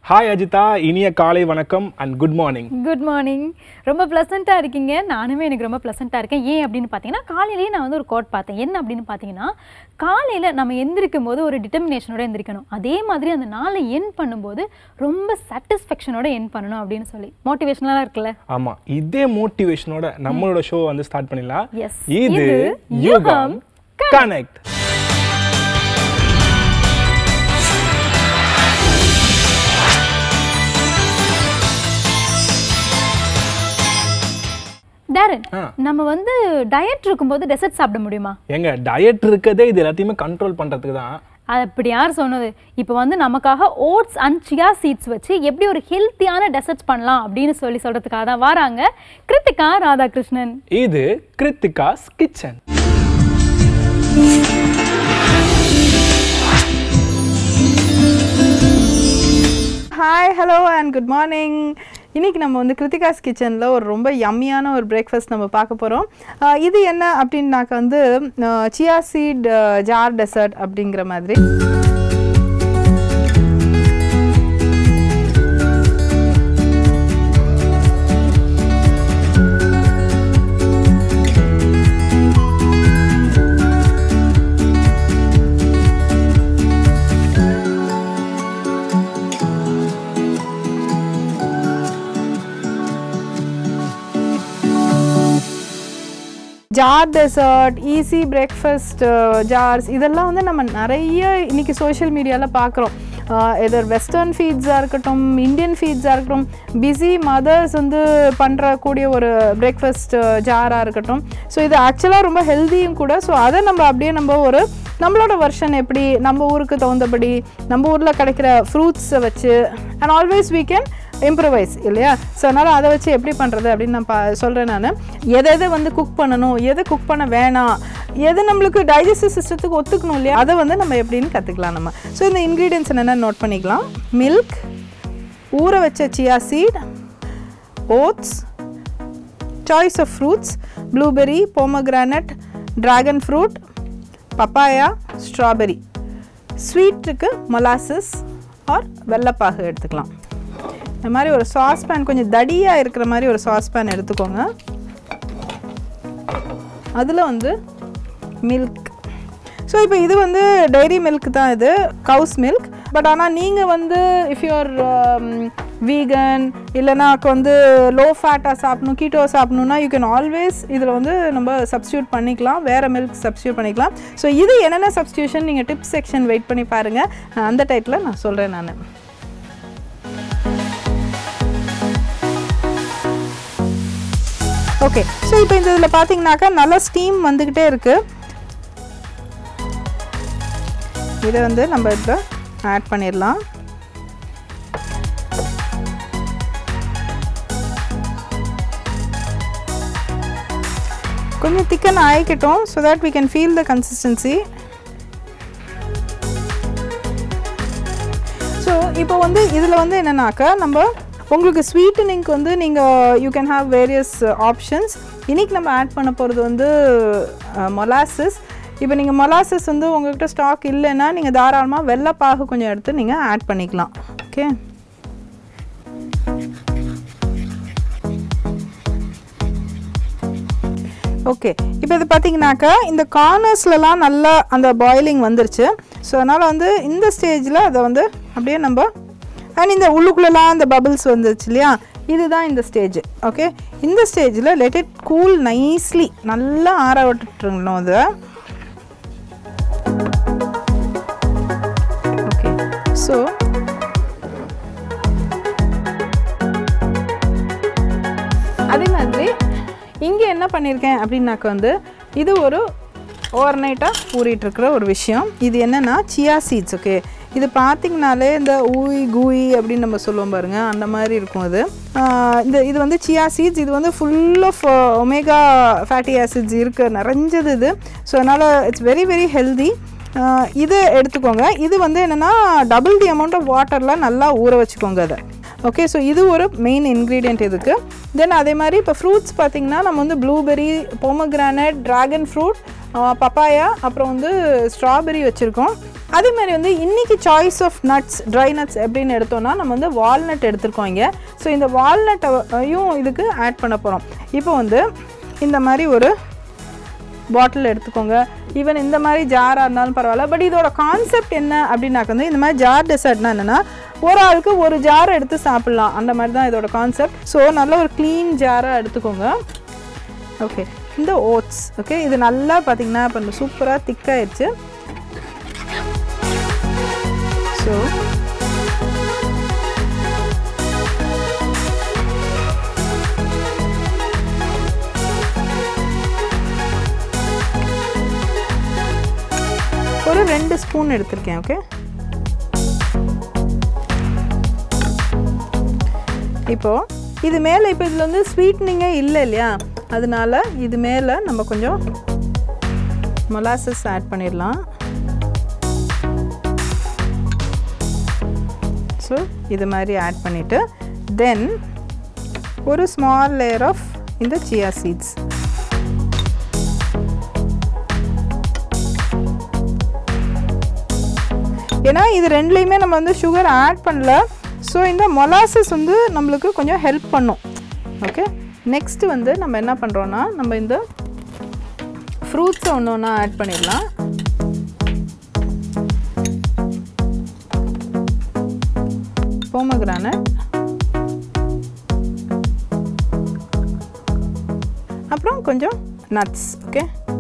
Hi Ajitha இனிய காலை வணக்கம் and good morning good morning ரொம்ப ப்ளசண்ட்டாக இருக்கீங்க நானுமே எனக்கு ரொம்ப ப்ளசண்ட்டாக இருக்கேன் ஏன் அப்படின்னு பார்த்தீங்கன்னா காலையிலேயே நான் வந்து ஒரு கோட் பார்த்தேன் என்ன அப்படின்னு பார்த்தீங்கன்னா காலையில் நம்ம எந்திரிக்கும் போது ஒரு டிட்டர்மினேஷனோட எந்திரிக்கணும் அதே மாதிரி அந்த நாளை என் பண்ணும்போது ரொம்ப சாட்டிஸ்ஃபேக்ஷனோட என் பண்ணணும் அப்படின்னு சொல்லி மோட்டிவேஷனலாக இருக்குல்ல ஆமா இதே மோட்டிவேஷனோட நம்மளோட ஷோ வந்து ஸ்டார்ட் பண்ணிடலாம் Yes. இது இது யுகம் யுகம் கனெக்ட் டேரன் ஆ. நம்ம வந்து டயட் இருக்கும்போது டெசர்ட் சாப்பிட முடியுமா எங்க டயட் இருக்கதே இது எல்லாத்தையுமே கண்ட்ரோல் பண்றதுக்கு தான் அது அப்படி யார் சொன்னது இப்போ வந்து நமக்காக ஓட்ஸ் அண்ட் சியா சீட்ஸ் வச்சு எப்படி ஒரு ஹெல்த்தியான டெசர்ட்ஸ் பண்ணலாம் அப்படின்னு சொல்லி சொல்றதுக்காக தான் வராங்க கிருத்திகா ராதாகிருஷ்ணன் இது Krithika's kitchen hi hello and good morning இன்னைக்கு நம்ம வந்து கிருத்திகாஸ் கிச்சனில் ஒரு ரொம்ப யம்மியான ஒரு பிரேக்ஃபாஸ்ட் நம்ம பார்க்க போகிறோம் இது என்ன அப்படின்னாக்க வந்து சியா சீட் ஜார் டெசர்ட் அப்படிங்கிற மாதிரி jar dessert easy breakfast jars இதெல்லாம் வந்து நம்ம நிறைய இன்னைக்கு சோஷியல் மீடியாவில் பார்க்குறோம் எதர் வெஸ்டர்ன் ஃபீட்ஸாக இருக்கட்டும் இந்தியன் ஃபீட்ஸாக இருக்கட்டும் பிஸி மதர்ஸ் வந்து பண்ணுறக்கூடிய ஒரு பிரேக்ஃபாஸ்ட் ஜாராக இருக்கட்டும் ஸோ இது ஆக்சுவலாக ரொம்ப ஹெல்த்தியும் கூட ஸோ அதை நம்ம அப்படியே நம்ம ஒரு நம்மளோட வெர்ஷன் எப்படி நம்ம ஊருக்கு தகுந்தபடி நம்ம ஊரில் கிடைக்கிற ஃப்ரூட்ஸை வச்சு and always we can improvise இல்லையா ஸோ அதனால் அதை வச்சு எப்படி பண்ணுறது அப்படின்னு நான் பா சொல்கிறேன் நான் எதை எதை வந்து குக் பண்ணணும் எதை குக் பண்ண வேணாம் எது நம்மளுக்கு டைஜஸ்டிவ் சிஸ்டத்துக்கு ஒத்துக்கணும் இல்லையா அதை வந்து நம்ம எப்படின்னு கற்றுக்கலாம் நம்ம ஸோ இந்த இன்க்ரீடியன்ஸ் என்னென்ன நோட் பண்ணிக்கலாம் மில்க் ஊற வச்ச chia seed oats choice of fruits blueberry pomegranate dragon fruit papaya strawberry ஸ்வீட்டுக்கு மொலாசஸ் ஆர் வெள்ளைப்பாகு எடுத்துக்கலாம் இந்த மாதிரி ஒரு சாஸ்பேன் கொஞ்சம் தடியாக இருக்கிற மாதிரி ஒரு சாஸ்பேன் எடுத்துக்கோங்க அதில் வந்து மில்க் ஸோ இப்போ இது வந்து டைரி மில்க் தான் இது கவுஸ் மில்க் பட் ஆனால் நீங்கள் வந்து இஃப் யூஆர் வீகன் இல்லைனா வந்து லோ ஃபேட்டாக சாப்பிடணும் கீட்டோ சாப்பிடணுன்னா யூ கேன் ஆல்வேஸ் இதில் வந்து நம்ம சப்ஸ்டியூட் பண்ணிக்கலாம் வேறு மில்க் சப்ஸ்டியூட் பண்ணிக்கலாம் ஸோ இது என்னென்ன சப்ஸ்டியூஷன் நீங்கள் டிப்ஸ் செக்ஷன் வெயிட் பண்ணி பாருங்கள் அந்த டைட்டில் நான் சொல்கிறேன் நான் ஓகே ஸோ இப்போ இந்த இதில் பார்த்தீங்கன்னாக்கா நல்லா ஸ்டீம் வந்துக்கிட்டே இருக்குது இதை வந்து நம்ம இப்போ ஆட் பண்ணிடலாம் கொஞ்சம் திக்கன் ஆயிக்கட்டும் so that we can feel the consistency so இப்போ வந்து இதில் வந்து என்னன்னாக்கா நம்ம உங்களுக்கு ஸ்வீட்டனிங்க்கு வந்து நீங்கள் you can have various options இன்றைக்கி நம்ம ஆட் பண்ண போகிறது வந்து மொலாசஸ் இப்போ நீங்கள் மொலாசஸ் வந்து உங்கள்கிட்ட ஸ்டாக் இல்லைன்னா நீங்கள் தாராளமாக வெள்ளைப்பாகு கொஞ்சம் எடுத்து நீங்கள் ஆட் பண்ணிக்கலாம் ஓகே ஓகே இப்போ இது பார்த்தீங்கன்னாக்கா இந்த கார்னர்ஸ்லலாம் நல்லா அந்த பாயிலிங் வந்துருச்சு ஸோ அதனால் வந்து இந்த ஸ்டேஜில் அதை வந்து அப்படியே நம்ம அண்ட் இந்த உள்ளுக்குள்ளெல்லாம் அந்த பபிள்ஸ் வந்துருச்சு இல்லையா இதுதான் இந்த ஸ்டேஜ் ஓகே இந்த ஸ்டேஜில் லெட் இட் கூல் நைஸ்லி நல்லா ஆற விட்டுட்டுருங்கணும் அதை ஓகே ஸோ அதே மாதிரி இங்கே என்ன பண்ணியிருக்கேன் அப்படின்னாக்க வந்து இது ஒரு ஓவர் நைட்டாக ஊறிட்டுருக்கிற ஒரு விஷயம் இது என்னென்னா சியா சீட்ஸ் ஓகே இது பார்த்திங்கனாலே இந்த ஊய் கூய் அப்படின்னு நம்ம சொல்லுவோம் பாருங்க அந்த மாதிரி இருக்கும் அது ஆஹ் இந்த இது வந்து சியா சீட்ஸ் இது வந்து full of omega fatty acids இருக்குது நிறைஞ்சது இது ஸோ அதனால் இட்ஸ் வெரி வெரி ஹெல்தி இது எடுத்துக்கோங்க இது வந்து என்னென்னா டபுள் தி அமௌண்ட் ஆஃப் வாட்டரில் நல்லா ஊற வச்சுக்கோங்க அதை ஓகே ஸோ இது ஒரு மெயின் இன்க்ரீடியன்ட் இதுக்கு தென் அதே மாதிரி இப்போ ஃப்ரூட்ஸ் பார்த்திங்கன்னா நம்ம வந்து blueberry pomegranate dragon fruit papaya அப்புறம் வந்து ஸ்ட்ராபெரி வச்சுருக்கோம் அதே மாதிரி வந்து இன்றைக்கி choice of nuts dry nuts எப்படின்னு எடுத்தோம்னா நம்ம வந்து வால்நட் எடுத்திருக்கோம் இங்கே ஸோ இந்த வால்நட்டையும் இதுக்கு ஆட் பண்ண போகிறோம் இப்போ வந்து இந்த மாதிரி ஒரு பாட்டில் எடுத்துக்கோங்க ஈவன் இந்த மாதிரி ஜாராக இருந்தாலும் பரவாயில்ல பட் இதோட கான்செப்ட் என்ன அப்படின்னாக்க வந்து இந்த மாதிரி ஜார் டெசர்ட்னா என்னென்னா ஒரு ஆளுக்கு ஒரு ஜார் எடுத்து சாப்பிட்லாம் அந்த மாதிரி தான் இதோட கான்செப்ட் ஸோ நல்ல ஒரு க்ளீன் ஜாராக எடுத்துக்கோங்க ஓகே இந்த ஓட்ஸ் ஓகே இது நல்லா பார்த்தீங்கன்னா இப்போ சூப்பராக திக்காயிடுச்சு ஸோ ஒரு ரெண்டு ஸ்பூன் எடுத்திருக்கேன் ஓகே இப்போ இது மேலே இப்போ இதில் வந்து ஸ்வீட்னிங்கே இல்லை இல்லையா அதனால இது மேலே நம்ம கொஞ்சம் மொலாசஸ் ஆட் பண்ணிடலாம் ஸோ இது மாதிரி ஆட் பண்ணிவிட்டு தென் ஒரு ஸ்மால் லேயர் ஆஃப் இந்த சியா சீட்ஸ் ஏன்னா இது ரெண்டுலேயுமே நம்ம வந்து சுகர் ஆட் பண்ணல ஸோ இந்த மொலாசஸ் வந்து நம்மளுக்கு கொஞ்சம் ஹெல்ப் பண்ணும் ஓகே நெக்ஸ்ட்டு வந்து நம்ம என்ன பண்ணுறோன்னா நம்ம இந்த ஃப்ரூட்ஸை ஒன்று ஒன்றா ஆட் பண்ணிடலாம் போமக்ரானட் அப்புறம் கொஞ்சம் நட்ஸ் ஓகே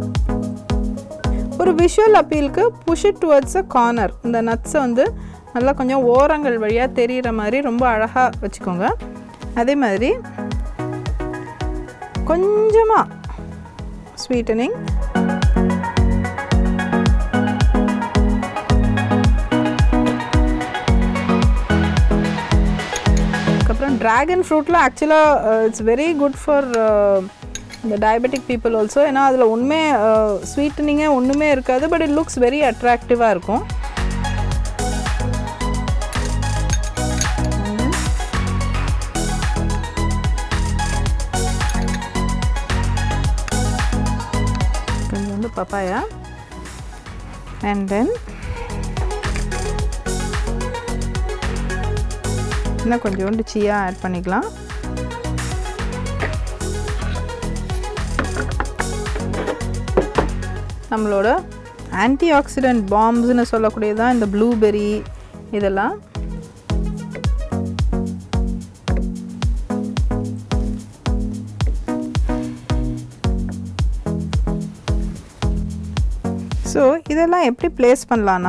ஒரு விஷுவல் அப்பீலுக்கு push it towards a corner இந்த நட்ஸை வந்து நல்லா கொஞ்சம் ஓரங்கள் வழியாக தெரிகிற மாதிரி ரொம்ப அழகாக வச்சுக்கோங்க அதே மாதிரி கொஞ்சமாக ஸ்வீட்டனிங் அதுக்கப்புறம் ட்ராகன் ஃப்ரூட்டில் ஆக்சுவலாக இட்ஸ் வெரி குட் ஃபார் இந்த டயபெட்டிக் பீப்புள் ஆல்சோ ஏன்னா அதில் ஒன்றுமே ஸ்வீட்டனிங்கே ஒன்றுமே இருக்காது பட் இட் லுக்ஸ் வெரி அட்ராக்டிவாக இருக்கும் கொஞ்சம் வந்து பப்பாயா அண்ட் தென் இன்னும் கொஞ்சோண்டு சியா ஆட் பண்ணிக்கலாம் நம்மளோட ஆன்டி ஆக்சிடென்ட் பாம்ஸ்னு சொல்லக்கூடியதான் இந்த ப்ளூபெர்ரி இதெல்லாம் ஸோ இதெல்லாம் எப்படி ப்ளேஸ் பண்ணலான்னா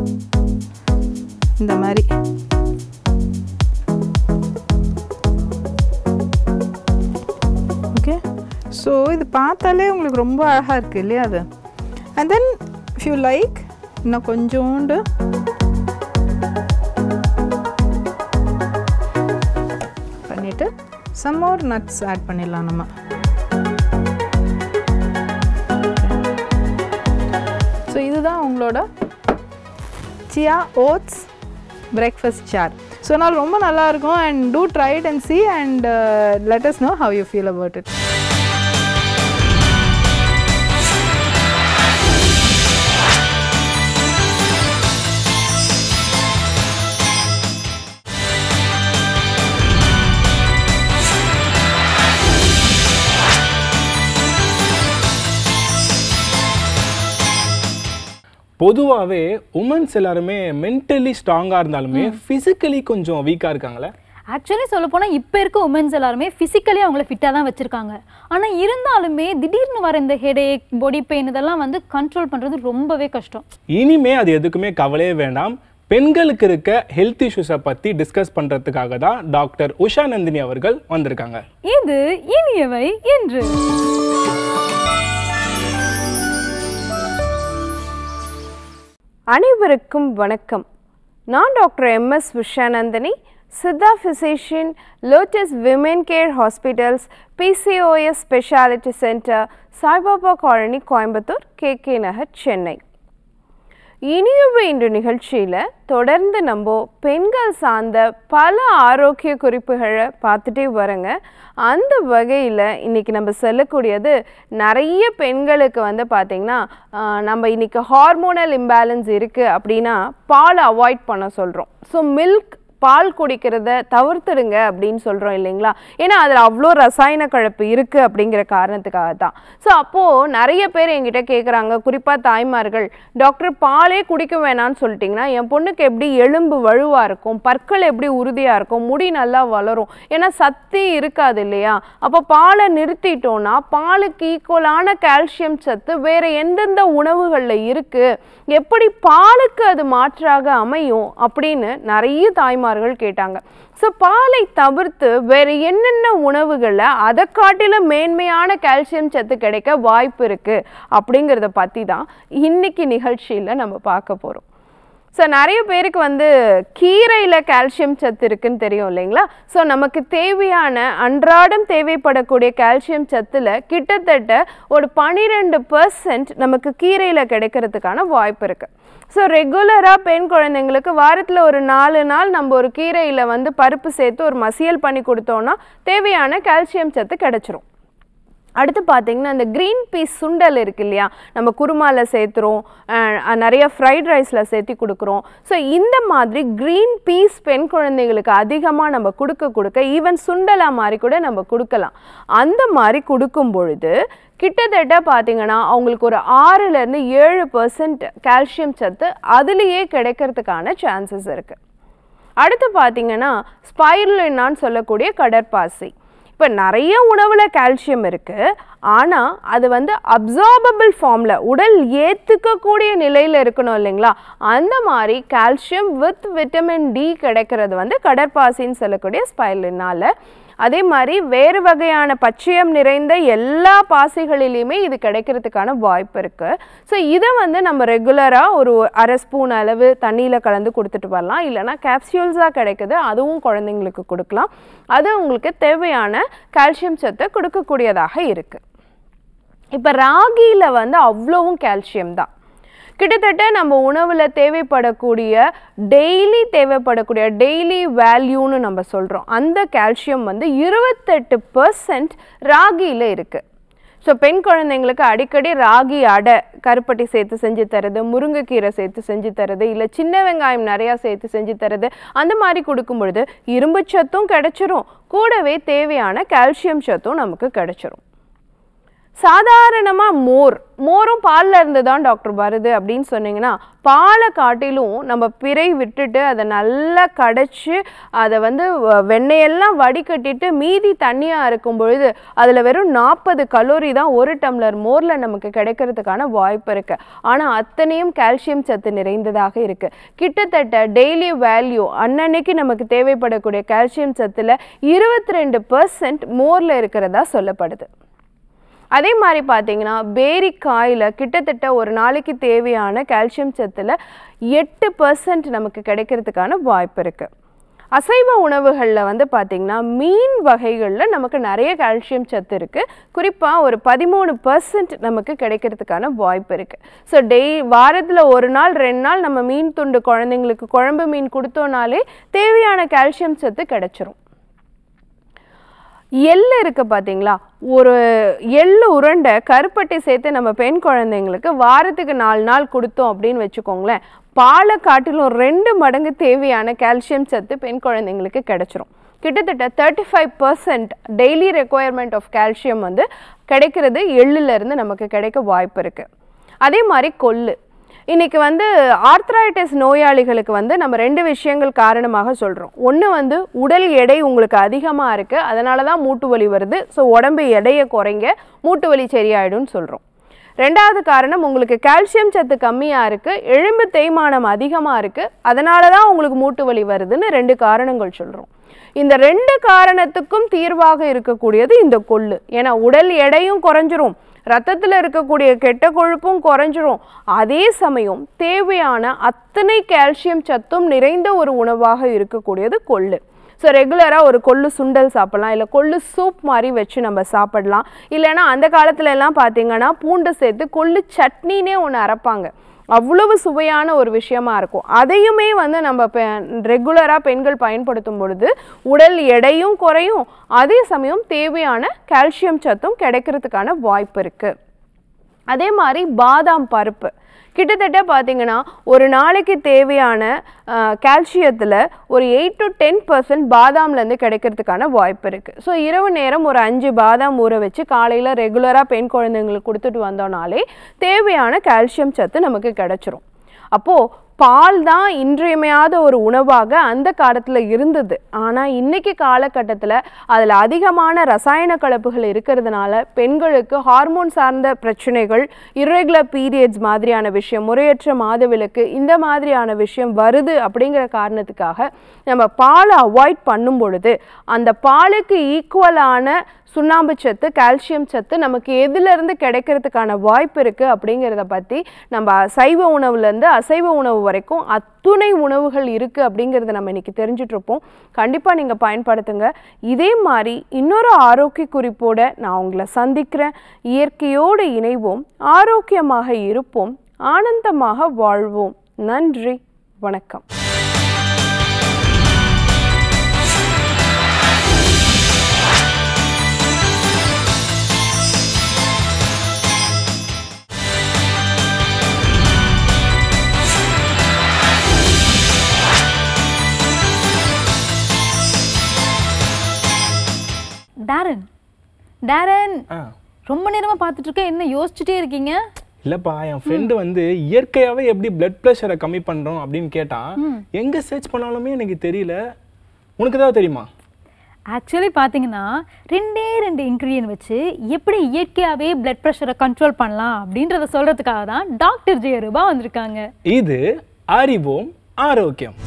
இந்த மாதிரி ஓகே ஸோ இது பார்த்தாலே உங்களுக்கு ரொம்ப அழகாக இருக்குது இல்லையா அது and then if you like இன்னும் கொஞ்சோண்டு பண்ணிவிட்டு சம் மோர் நட்ஸ் ஆட் பண்ணிடலாம் நம்ம ஸோ இதுதான் உங்களோட chia oats breakfast sir so அதனால் ரொம்ப நல்லாயிருக்கும் and do try it and see and let us know how you feel about it பொதுவாகவே உமன்ஸ் எல்லாருமே மென்டலி ஸ்ட்ராங்காக இருந்தாலுமே ஃபிசிக்கலி கொஞ்சம் வீக்காக இருக்காங்களே ஆக்சுவலி சொல்ல போனா இப்போ இருக்க உமன்ஸ் எல்லாருமே ஃபிசிக்கலி அவங்கள ஃபிட்டாக தான் வச்சிருக்காங்க ஆனா இருந்தாலுமே திடீர்னு வர இந்த ஹெடேக் பாடி பெயின் இதெல்லாம் வந்து கண்ட்ரோல் பண்றது ரொம்பவே கஷ்டம் இனிமே அது எதுக்குமே கவலையே வேண்டாம் பெண்களுக்கு இருக்க ஹெல்த் இஷ்யூஸை பற்றி டிஸ்கஸ் பண்ணுறதுக்காக தான் டாக்டர் உஷா நந்தினி அவர்கள் வந்திருக்காங்க இது இனியவை என்று அனைவருக்கும் வணக்கம் நான் doctor M S Vishanandhini Siddha physician lotus women care hospitals PCOS speciality centre Saibaba colony Coimbatore K K Nagar Chennai இனியுவு இன்று நிகழ்ச்சியில் தொடர்ந்து நம்ம பெண்கள் சார்ந்த பல ஆரோக்கிய குறிப்புகளை பார்த்துட்டே வரங்க அந்த வகையில் இன்னைக்கு நம்ம சொல்லக்கூடியது நிறைய பெண்களுக்கு வந்து பார்த்திங்கன்னா ஆஹ், நம்ம இன்னைக்கு ஹார்மோனல் இம்பேலன்ஸ் இருக்குது அப்படின்னா பால் அவாய்ட் பண்ண சொல்கிறோம் ஸோ மில்க் பால் குடிக்கிறத தவிர்த்துடுங்க அப்படின்னு சொல்கிறோம் இல்லைங்களா ஏன்னா அதில் அவ்வளோ ரசாயன கலப்பு இருக்குது அப்படிங்கிற காரணத்துக்காக தான் ஸோ அப்போது நிறைய பேர் என்கிட்ட கேட்குறாங்க குறிப்பாக தாய்மார்கள் டாக்டர் பாலே குடிக்க வேணாம்னு சொல்லிட்டிங்கன்னா என் பொண்ணுக்கு எப்படி எலும்பு வலுவாக இருக்கும் பற்கள் எப்படி உறுதியாக இருக்கும் முடி நல்லா வளரும் ஏன்னா சக்தி இருக்காது இல்லையா அப்போ பாலை நிறுத்திட்டோன்னா பாலுக்கு ஈக்குவலான கால்சியம் சத்து வேறு எந்தெந்த உணவுகளில் இருக்குது எப்படி பாலுக்கு அது மாற்றாக அமையும் அப்படின்னு நிறைய தாய்மார்கள் கேட்டாங்க ஸோ பாலை தவிர்த்து வேறு என்னென்ன உணவுகளில் அதை காட்டிலும் மேன்மையான கால்சியம் சத்து கிடைக்க வாய்ப்பு இருக்குது அப்படிங்கிறத பற்றி தான் இன்னைக்கு நிகழ்ச்சியில் நம்ம பார்க்க போகிறோம் ஸோ நிறைய பேருக்கு வந்து கீரையில் கால்சியம் சத்து இருக்குன்னு தெரியும் இல்லைங்களா ஸோ நமக்கு தேவையான அன்றாடம் தேவைப்படக்கூடிய கால்சியம் சத்தில் கிட்டத்தட்ட ஒரு பன்னிரெண்டு பர்சன்ட் நமக்கு கீரையில் கிடைக்கிறதுக்கான வாய்ப்பு இருக்குது ஸோ ரெகுலராக பெண் குழந்தைங்களுக்கு வாரத்தில் ஒரு நாலு நாள் நம்ம ஒரு கீரையில் வந்து பருப்பு சேர்த்து ஒரு மசியல் பண்ணி கொடுத்தோன்னா தேவையான கால்சியம் சத்து கிடைச்சிரும் அடுத்து பார்த்தீங்கன்னா இந்த க்ரீன் பீஸ் சுண்டல் இருக்கு இல்லையா நம்ம குருமாவில் சேர்த்துறோம் அஹ் நிறைய ஃப்ரைட் ரைஸில் சேர்த்து கொடுக்குறோம் ஸோ இந்த மாதிரி க்ரீன் பீஸ் பெண் குழந்தைகளுக்கு அதிகமாக நம்ம கொடுக்க கொடுக்க ஈவன் சுண்டலாக மாதிரி கூட நம்ம கொடுக்கலாம் அந்த மாதிரி கொடுக்கும் பொழுது கிட்டத்தட்ட பார்த்தீங்கன்னா அவங்களுக்கு ஒரு ஆறுலேருந்து ஏழு பர்சன்ட் கால்சியம் சத்து அதுலேயே கிடைக்கிறதுக்கான சான்சஸ் இருக்குது அடுத்து பார்த்தீங்கன்னா ஸ்பைருலினான்னு சொல்லக்கூடிய கடற்பாசி இப்போ நிறைய உணவில் கால்சியம் இருக்குது ஆனால் அது வந்து அப்சார்பபிள் ஃபார்மில் உடல் ஏற்றுக்கக்கூடிய நிலையில் இருக்கணும் இல்லைங்களா அந்த மாதிரி கால்சியம் வித் விட்டமின் டி கிடைக்கிறது வந்து கடற்பாசின்னு சொல்லக்கூடிய ஸ்பைலினால் அதே மாதிரி வேறு வகையான பச்சையம் நிறைந்த எல்லா பாசிகளிலையுமே இது கிடைக்கிறதுக்கான வாய்ப்பு இருக்குது ஸோ இதை வந்து நம்ம ரெகுலராக ஒரு அரை ஸ்பூன் அளவு தண்ணியில் கலந்து கொடுத்துட்டு வரலாம் இல்லைனா கேப்சியூல்ஸாக கிடைக்குது அதுவும் குழந்தைங்களுக்கு கொடுக்கலாம் அது உங்களுக்கு தேவையான கால்சியம் சத்தை கொடுக்கக்கூடியதாக இருக்குது இப்போ ராகியில் வந்து அவ்வளவும் கால்சியம் தான் கிட்டத்தட்ட நம்ம உணவில் தேவைப்படக்கூடிய டெய்லி தேவைப்படக்கூடிய டெய்லி வேல்யூன்னு நம்ம சொல்கிறோம் அந்த கால்சியம் வந்து இருபத்தெட்டு பர்சன்ட் ராகியில் இருக்குது ஸோ பெண் குழந்தைங்களுக்கு அடிக்கடி ராகி அடை கருப்பட்டி சேர்த்து செஞ்சு தரது முருங்கைக்கீரை சேர்த்து செஞ்சு தரது இல்லை சின்ன வெங்காயம் நிறையா சேர்த்து செஞ்சு தரது அந்த மாதிரி கொடுக்கும் பொழுது இரும்பு சத்தும் கிடைச்சிரும் கூடவே தேவையான கால்சியம் சத்தும் நமக்கு கிடைச்சிரும் சாதாரணமாக மோர் மோரும் பாலில் இருந்து தான் டாக்டர் வருது அப்படின்னு சொன்னீங்கன்னா பாலை காட்டிலும் நம்ம பிறை விட்டுட்டு அதை நல்லா கடைச்சி அதை வந்து வ- வெண்ணெயெல்லாம் வடிகட்டிட்டு மீதி தண்ணியாக இருக்கும் பொழுது அதில் வெறும் நாற்பது கலோரி தான் ஒரு டம்ளர் மோரில் நமக்கு கிடைக்கிறதுக்கான வாய்ப்பு இருக்குது ஆனால் அத்தனையும் கால்சியம் சத்து நிறைந்ததாக இருக்குது கிட்டத்தட்ட டெய்லி வேல்யூ அன்னன்னைக்கு நமக்கு தேவைப்படக்கூடிய கால்சியம் சத்தில் இருபத்தி ரெண்டு பர்சன்ட் மோரில் இருக்கிறதா சொல்லப்படுது அதே மாதிரி பார்த்தீங்கன்னா பேரிக்காயில் கிட்டத்தட்ட ஒரு நாளைக்கு தேவையான கால்சியம் சத்தில் எட்டு பர்சன்ட் நமக்கு கிடைக்கிறதுக்கான வாய்ப்பு இருக்குது அசைவ உணவுகளில் வந்து பார்த்திங்கன்னா மீன் வகைகளில் நமக்கு நிறைய கால்சியம் சத்து இருக்குது குறிப்பாக ஒரு பதிமூணு பர்சன்ட் நமக்கு கிடைக்கிறதுக்கான வாய்ப்பு இருக்குது ஸோ டெய் வாரத்தில் ஒரு நாள் ரெண்டு நாள் நம்ம மீன் துண்டு குழந்தைங்களுக்கு குழம்பு மீன் கொடுத்தோனாலே தேவையான கால்சியம் சத்து கிடைச்சிரும் எள்ளு இருக்கு பார்த்தீங்களா ஒரு எள்ளு உருண்டை கருப்பட்டி சேர்த்து நம்ம பெண் குழந்தைங்களுக்கு வாரத்துக்கு நாலு நாள் கொடுத்தோம் அப்படின்னு வச்சுக்கோங்களேன் பாலை காட்டிலும் ரெண்டு மடங்கு தேவையான கால்சியம் சத்து பெண் குழந்தைங்களுக்கு கிடைச்சிரும் கிட்டத்தட்ட thirty five percent daily requirement of calcium வந்து கிடைக்கிறது எள்ளுல இருந்து நமக்கு கிடைக்க வாய்ப்பு இருக்குது அதே மாதிரி கொள்ளு இன்னைக்கு வந்து ஆர்த்ரைட்டிஸ் நோயாளிகளுக்கு வந்து நம்ம ரெண்டு விஷயங்கள் காரணமாக சொல்கிறோம் ஒன்று வந்து உடல் எடை உங்களுக்கு அதிகமாக இருக்குது அதனால தான் மூட்டு வலி வருது ஸோ உடம்பு எடையை குறைங்க மூட்டு வலி சரியாயிடும்னு சொல்கிறோம் ரெண்டாவது காரணம் உங்களுக்கு கால்சியம் சத்து கம்மியாக இருக்குது எலும்பு தேய்மானம் அதிகமாக இருக்குது அதனால தான் உங்களுக்கு மூட்டு வலி வருதுன்னு ரெண்டு காரணங்கள் சொல்கிறோம் இந்த ரெண்டு காரணத்துக்கும் தீர்வாக இருக்கக்கூடியது இந்த கொள்ளு ஏன்னா உடல் எடையும் குறைஞ்சிரும் ரத்தத்தில் இருக்கக்கூடிய கெட்ட கொழுப்பும் குறைஞ்சிரும் அதே சமயம் தேவையான அத்தனை கால்சியம் சத்தும் நிறைந்த ஒரு உணவாக இருக்கக்கூடியது கொள்ளு ஸோ ரெகுலராக ஒரு கொள்ளு சுண்டல் சாப்பிடலாம் இல்லை கொள்ளு சூப் மாதிரி வச்சு நம்ம சாப்பிடலாம் இல்லைன்னா அந்த காலத்துல எல்லாம் பார்த்தீங்கன்னா பூண்டு சேர்த்து கொள்ளு சட்னினே ஒன்று அரைப்பாங்க அவ்வளவு சுவையான ஒரு விஷயமா இருக்கும் அதையுமே வந்து நம்ம ரெகுலராக பெண்கள் பயன்படுத்தும் பொழுது உடல் எடையும் குறையும் அதே சமயம் தேவையான கால்சியம் சத்தும் கிடைக்கிறதுக்கான வாய்ப்பு இருக்குது அதே மாதிரி பாதாம் பருப்பு கிட்டத்தட்ட பார்த்தீங்கன்னா ஒரு நாளைக்கு தேவையான கால்சியத்தில் ஒரு எயிட் டு டென் பர்சன்ட் பாதாம்லேருந்து கிடைக்கிறதுக்கான வாய்ப்பு இருக்குது ஸோ இரவு நேரம் ஒரு அஞ்சு பாதாம் ஊற வச்சு காலையில் ரெகுலராக பெண் குழந்தைங்களுக்கு கொடுத்துட்டு வந்தோம்னாலே தேவையான கால்சியம் சத்து நமக்கு கிடைச்சிரும் அப்போது பால் தான் இன்றியமையாத ஒரு உணவாக அந்த காலத்தில் இருந்தது ஆனால் இன்னைக்கு காலகட்டத்தில் அதில் அதிகமான ரசாயன கலப்புகள் இருக்கிறதுனால பெண்களுக்கு ஹார்மோன் சார்ந்த பிரச்சனைகள் irregular பீரியட்ஸ் மாதிரியான விஷயம் முறையற்ற மாதவிலக்கு இந்த மாதிரியான விஷயம் வருது அப்படிங்கிற காரணத்துக்காக நம்ம பாலை அவாய்ட் பண்ணும் பொழுது அந்த பாலுக்கு ஈக்குவலான சுண்ணாம்பு சத்து கால்சியம் சத்து நமக்கு எதிலிருந்து கிடைக்கிறதுக்கான வாய்ப்பு இருக்குது அப்படிங்கிறத பற்றி நம்ம சைவ உணவுலேருந்து அசைவ உணவு வரைக்கும் அத்துணை உணவுகள் இருக்குது அப்படிங்கிறத நம்ம இன்னைக்கு தெரிஞ்சுட்டு இருப்போம் கண்டிப்பாக நீங்கள் பயன்படுத்துங்க இதே மாதிரி இன்னொரு ஆரோக்கிய குறிப்போட நான் உங்களை சந்திக்கிறேன் இயற்கையோடு இணைவோம் ஆரோக்கியமாக இருப்போம் ஆனந்தமாக வாழ்வோம் நன்றி வணக்கம் டேரன் டேரன் ஆ ரொம்ப நேரமா பார்த்துட்டு இருக்கேன் என்ன யோசிச்சுட்டே இருக்கீங்க இல்லப்பா என் ஃப்ரெண்டு வந்து இயற்கையாவே எப்படி பிளட் ப்ரெஷரை கம்மி பண்றோம் அப்படின்னு கேட்டான் எங்க சர்ச் பண்ணாலுமே எனக்கு தெரியல உனக்கு ஏதாவது தெரியுமா ஆக்சுவலி பார்த்தீங்கன்னா ரெண்டே ரெண்டு இன்க்ரீடியன்ட் வச்சு எப்படி இயற்கையாகவே பிளட் ப்ரெஷரை கண்ட்ரோல் பண்ணலாம் அப்படின்றத சொல்கிறதுக்காக தான் டாக்டர் ஜெயரூபா வந்திருக்காங்க இது அறிவோம் ஆரோக்கியம்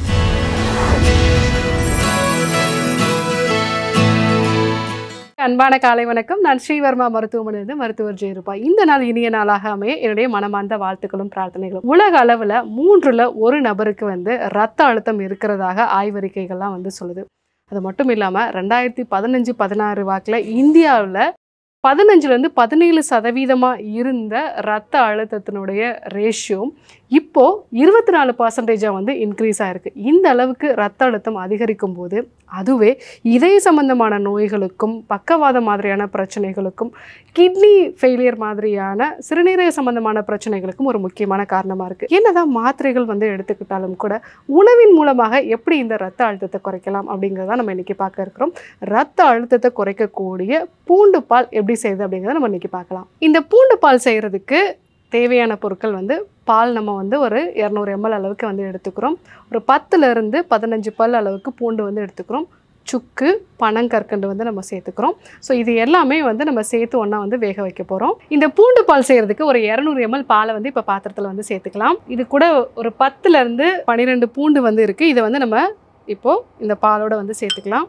அன்பான காலை வணக்கம் நான் ஸ்ரீவர்மா மருத்துவமனையிலிருந்து மருத்துவர் ஜெயரூபா இந்த நாள் இனிய நாளாக அமைய என்னுடைய மனமார்ந்த வாழ்த்துக்களும் பிரார்த்தனைகளும் உலக அளவில் மூன்றுல ஒரு நபருக்கு வந்து ரத்த அழுத்தம் இருக்கிறதாக ஆய்வறிக்கைகள்லாம் வந்து சொல்லுது அது மட்டும் இல்லாமல் ரெண்டாயிரத்தி பதினஞ்சு பதினாறு வாக்கில் இந்தியாவில் பதினஞ்சுலேருந்து பதினேழு சதவீதமாக இருந்த ரத்த அழுத்தத்தினுடைய ரேஷியோ இப்போ இருபத்தி நாலு பர்சன்டேஜாக வந்து இன்க்ரீஸ் ஆயிருக்கு இந்த அளவுக்கு ரத்த அழுத்தம் அதிகரிக்கும் போது அதுவே இதய சம்பந்தமான நோய்களுக்கும் பக்கவாத மாதிரியான பிரச்சனைகளுக்கும் கிட்னி ஃபெயிலியர் மாதிரியான சிறுநீரக சம்பந்தமான பிரச்சனைகளுக்கும் ஒரு முக்கியமான காரணமாக இருக்குது என்னதான் மாத்திரைகள் வந்து எடுத்துக்கிட்டாலும் கூட உணவின் மூலமாக எப்படி இந்த ரத்த அழுத்தத்தை குறைக்கலாம் அப்படிங்கிறத நம்ம இன்னைக்கு பார்க்க இருக்கிறோம் ரத்த அழுத்தத்தை குறைக்கக்கூடிய பூண்டு பால் எப்படி செய்யுது அப்படிங்கிறத நம்ம இன்னைக்கு பார்க்கலாம் இந்த பூண்டு பால் செய்கிறதுக்கு தேவையான பொருட்கள் வந்து பால் நம்ம வந்து ஒரு இரநூறு எம்எல் அளவுக்கு வந்து எடுத்துக்கிறோம் ஒரு பத்துலேருந்து பதினஞ்சு பல் அளவுக்கு பூண்டு வந்து எடுத்துக்கிறோம் சுக்கு பனங்கற்கண்டு வந்து நம்ம சேர்த்துக்கிறோம் ஸோ இது எல்லாமே வந்து நம்ம சேர்த்து ஒன்றா வந்து வேக வைக்க போகிறோம் இந்த பூண்டு பால் செய்கிறதுக்கு ஒரு இரநூறு எம்எல் பாலை வந்து இப்போ பாத்திரத்தில் வந்து சேர்த்துக்கலாம் இது கூட ஒரு பத்துலேருந்து பன்னிரெண்டு பூண்டு வந்து இருக்குது இதை வந்து நம்ம இப்போது இந்த பாலோட வந்து சேர்த்துக்கலாம்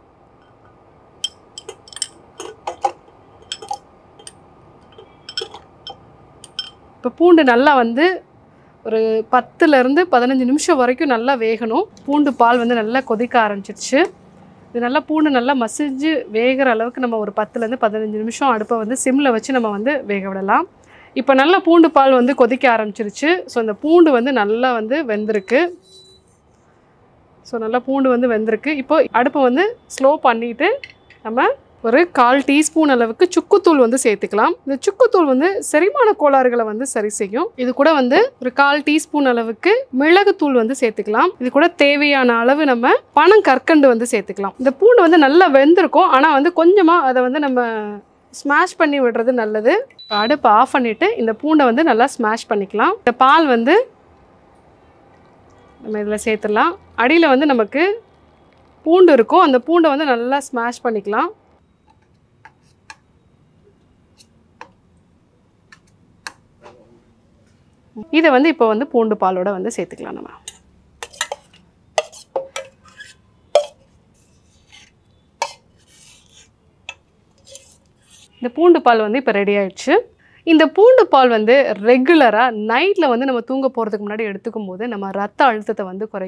இப்போ பூண்டு நல்லா வந்து ஒரு பத்துலேருந்து பதினஞ்சு நிமிஷம் வரைக்கும் நல்லா வேகணும் பூண்டு பால் வந்து நல்லா கொதிக்க ஆரம்பிச்சிருச்சு இது நல்லா பூண்டு நல்லா மசிஞ்சு வேகிற அளவுக்கு நம்ம ஒரு பத்துலேருந்து பதினஞ்சு நிமிஷம் அடுப்பை வந்து சிம்மில் வச்சு நம்ம வந்து வேக விடலாம் இப்போ நல்லா பூண்டு பால் வந்து கொதிக்க ஆரம்பிச்சிருச்சு ஸோ இந்த பூண்டு வந்து நல்லா வந்து வெந்திருக்கு ஸோ நல்லா பூண்டு வந்து வெந்திருக்கு இப்போ அடுப்பை வந்து ஸ்லோ பண்ணிவிட்டு நம்ம ஒரு கால் டீஸ்பூன் அளவுக்கு சுக்குத்தூள் வந்து சேர்த்துக்கலாம் இந்த சுக்குத்தூள் வந்து செரிமான கோளாறுகளை வந்து சரி செய்யும் இது கூட வந்து ஒரு கால் டீஸ்பூன் அளவுக்கு மிளகுத்தூள் வந்து சேர்த்துக்கலாம் இது கூட தேவையான அளவு நம்ம பனம் கற்கண்டு வந்து சேர்த்துக்கலாம் இந்த பூண்டு வந்து நல்லா வெந்திருக்கும் ஆனால் வந்து கொஞ்சமாக அதை வந்து நம்ம ஸ்மாஷ் பண்ணி விடுறது நல்லது அடுப்பை ஆஃப் பண்ணிவிட்டு இந்த பூண்டை வந்து நல்லா ஸ்மாஷ் பண்ணிக்கலாம் இந்த பால் வந்து நம்ம இதில் சேர்த்துடலாம் அடியில் வந்து நமக்கு பூண்டு இருக்கும் அந்த பூண்டை வந்து நல்லா ஸ்மாஷ் பண்ணிக்கலாம் இதை வந்து இப்போ வந்து பூண்டு பாலோட வந்து சேர்த்துக்கலாம் நம்ம இந்த பூண்டு பால் வந்து இப்போ ரெடி ஆயிடுச்சு இந்த பூண்டு பால் வந்து ரெகுலராக நைட்டில் வந்து நம்ம தூங்க போகிறதுக்கு முன்னாடி எடுத்துக்கும் போது நம்ம ரத்த அழுத்தத்தை வந்து குறைக்கும்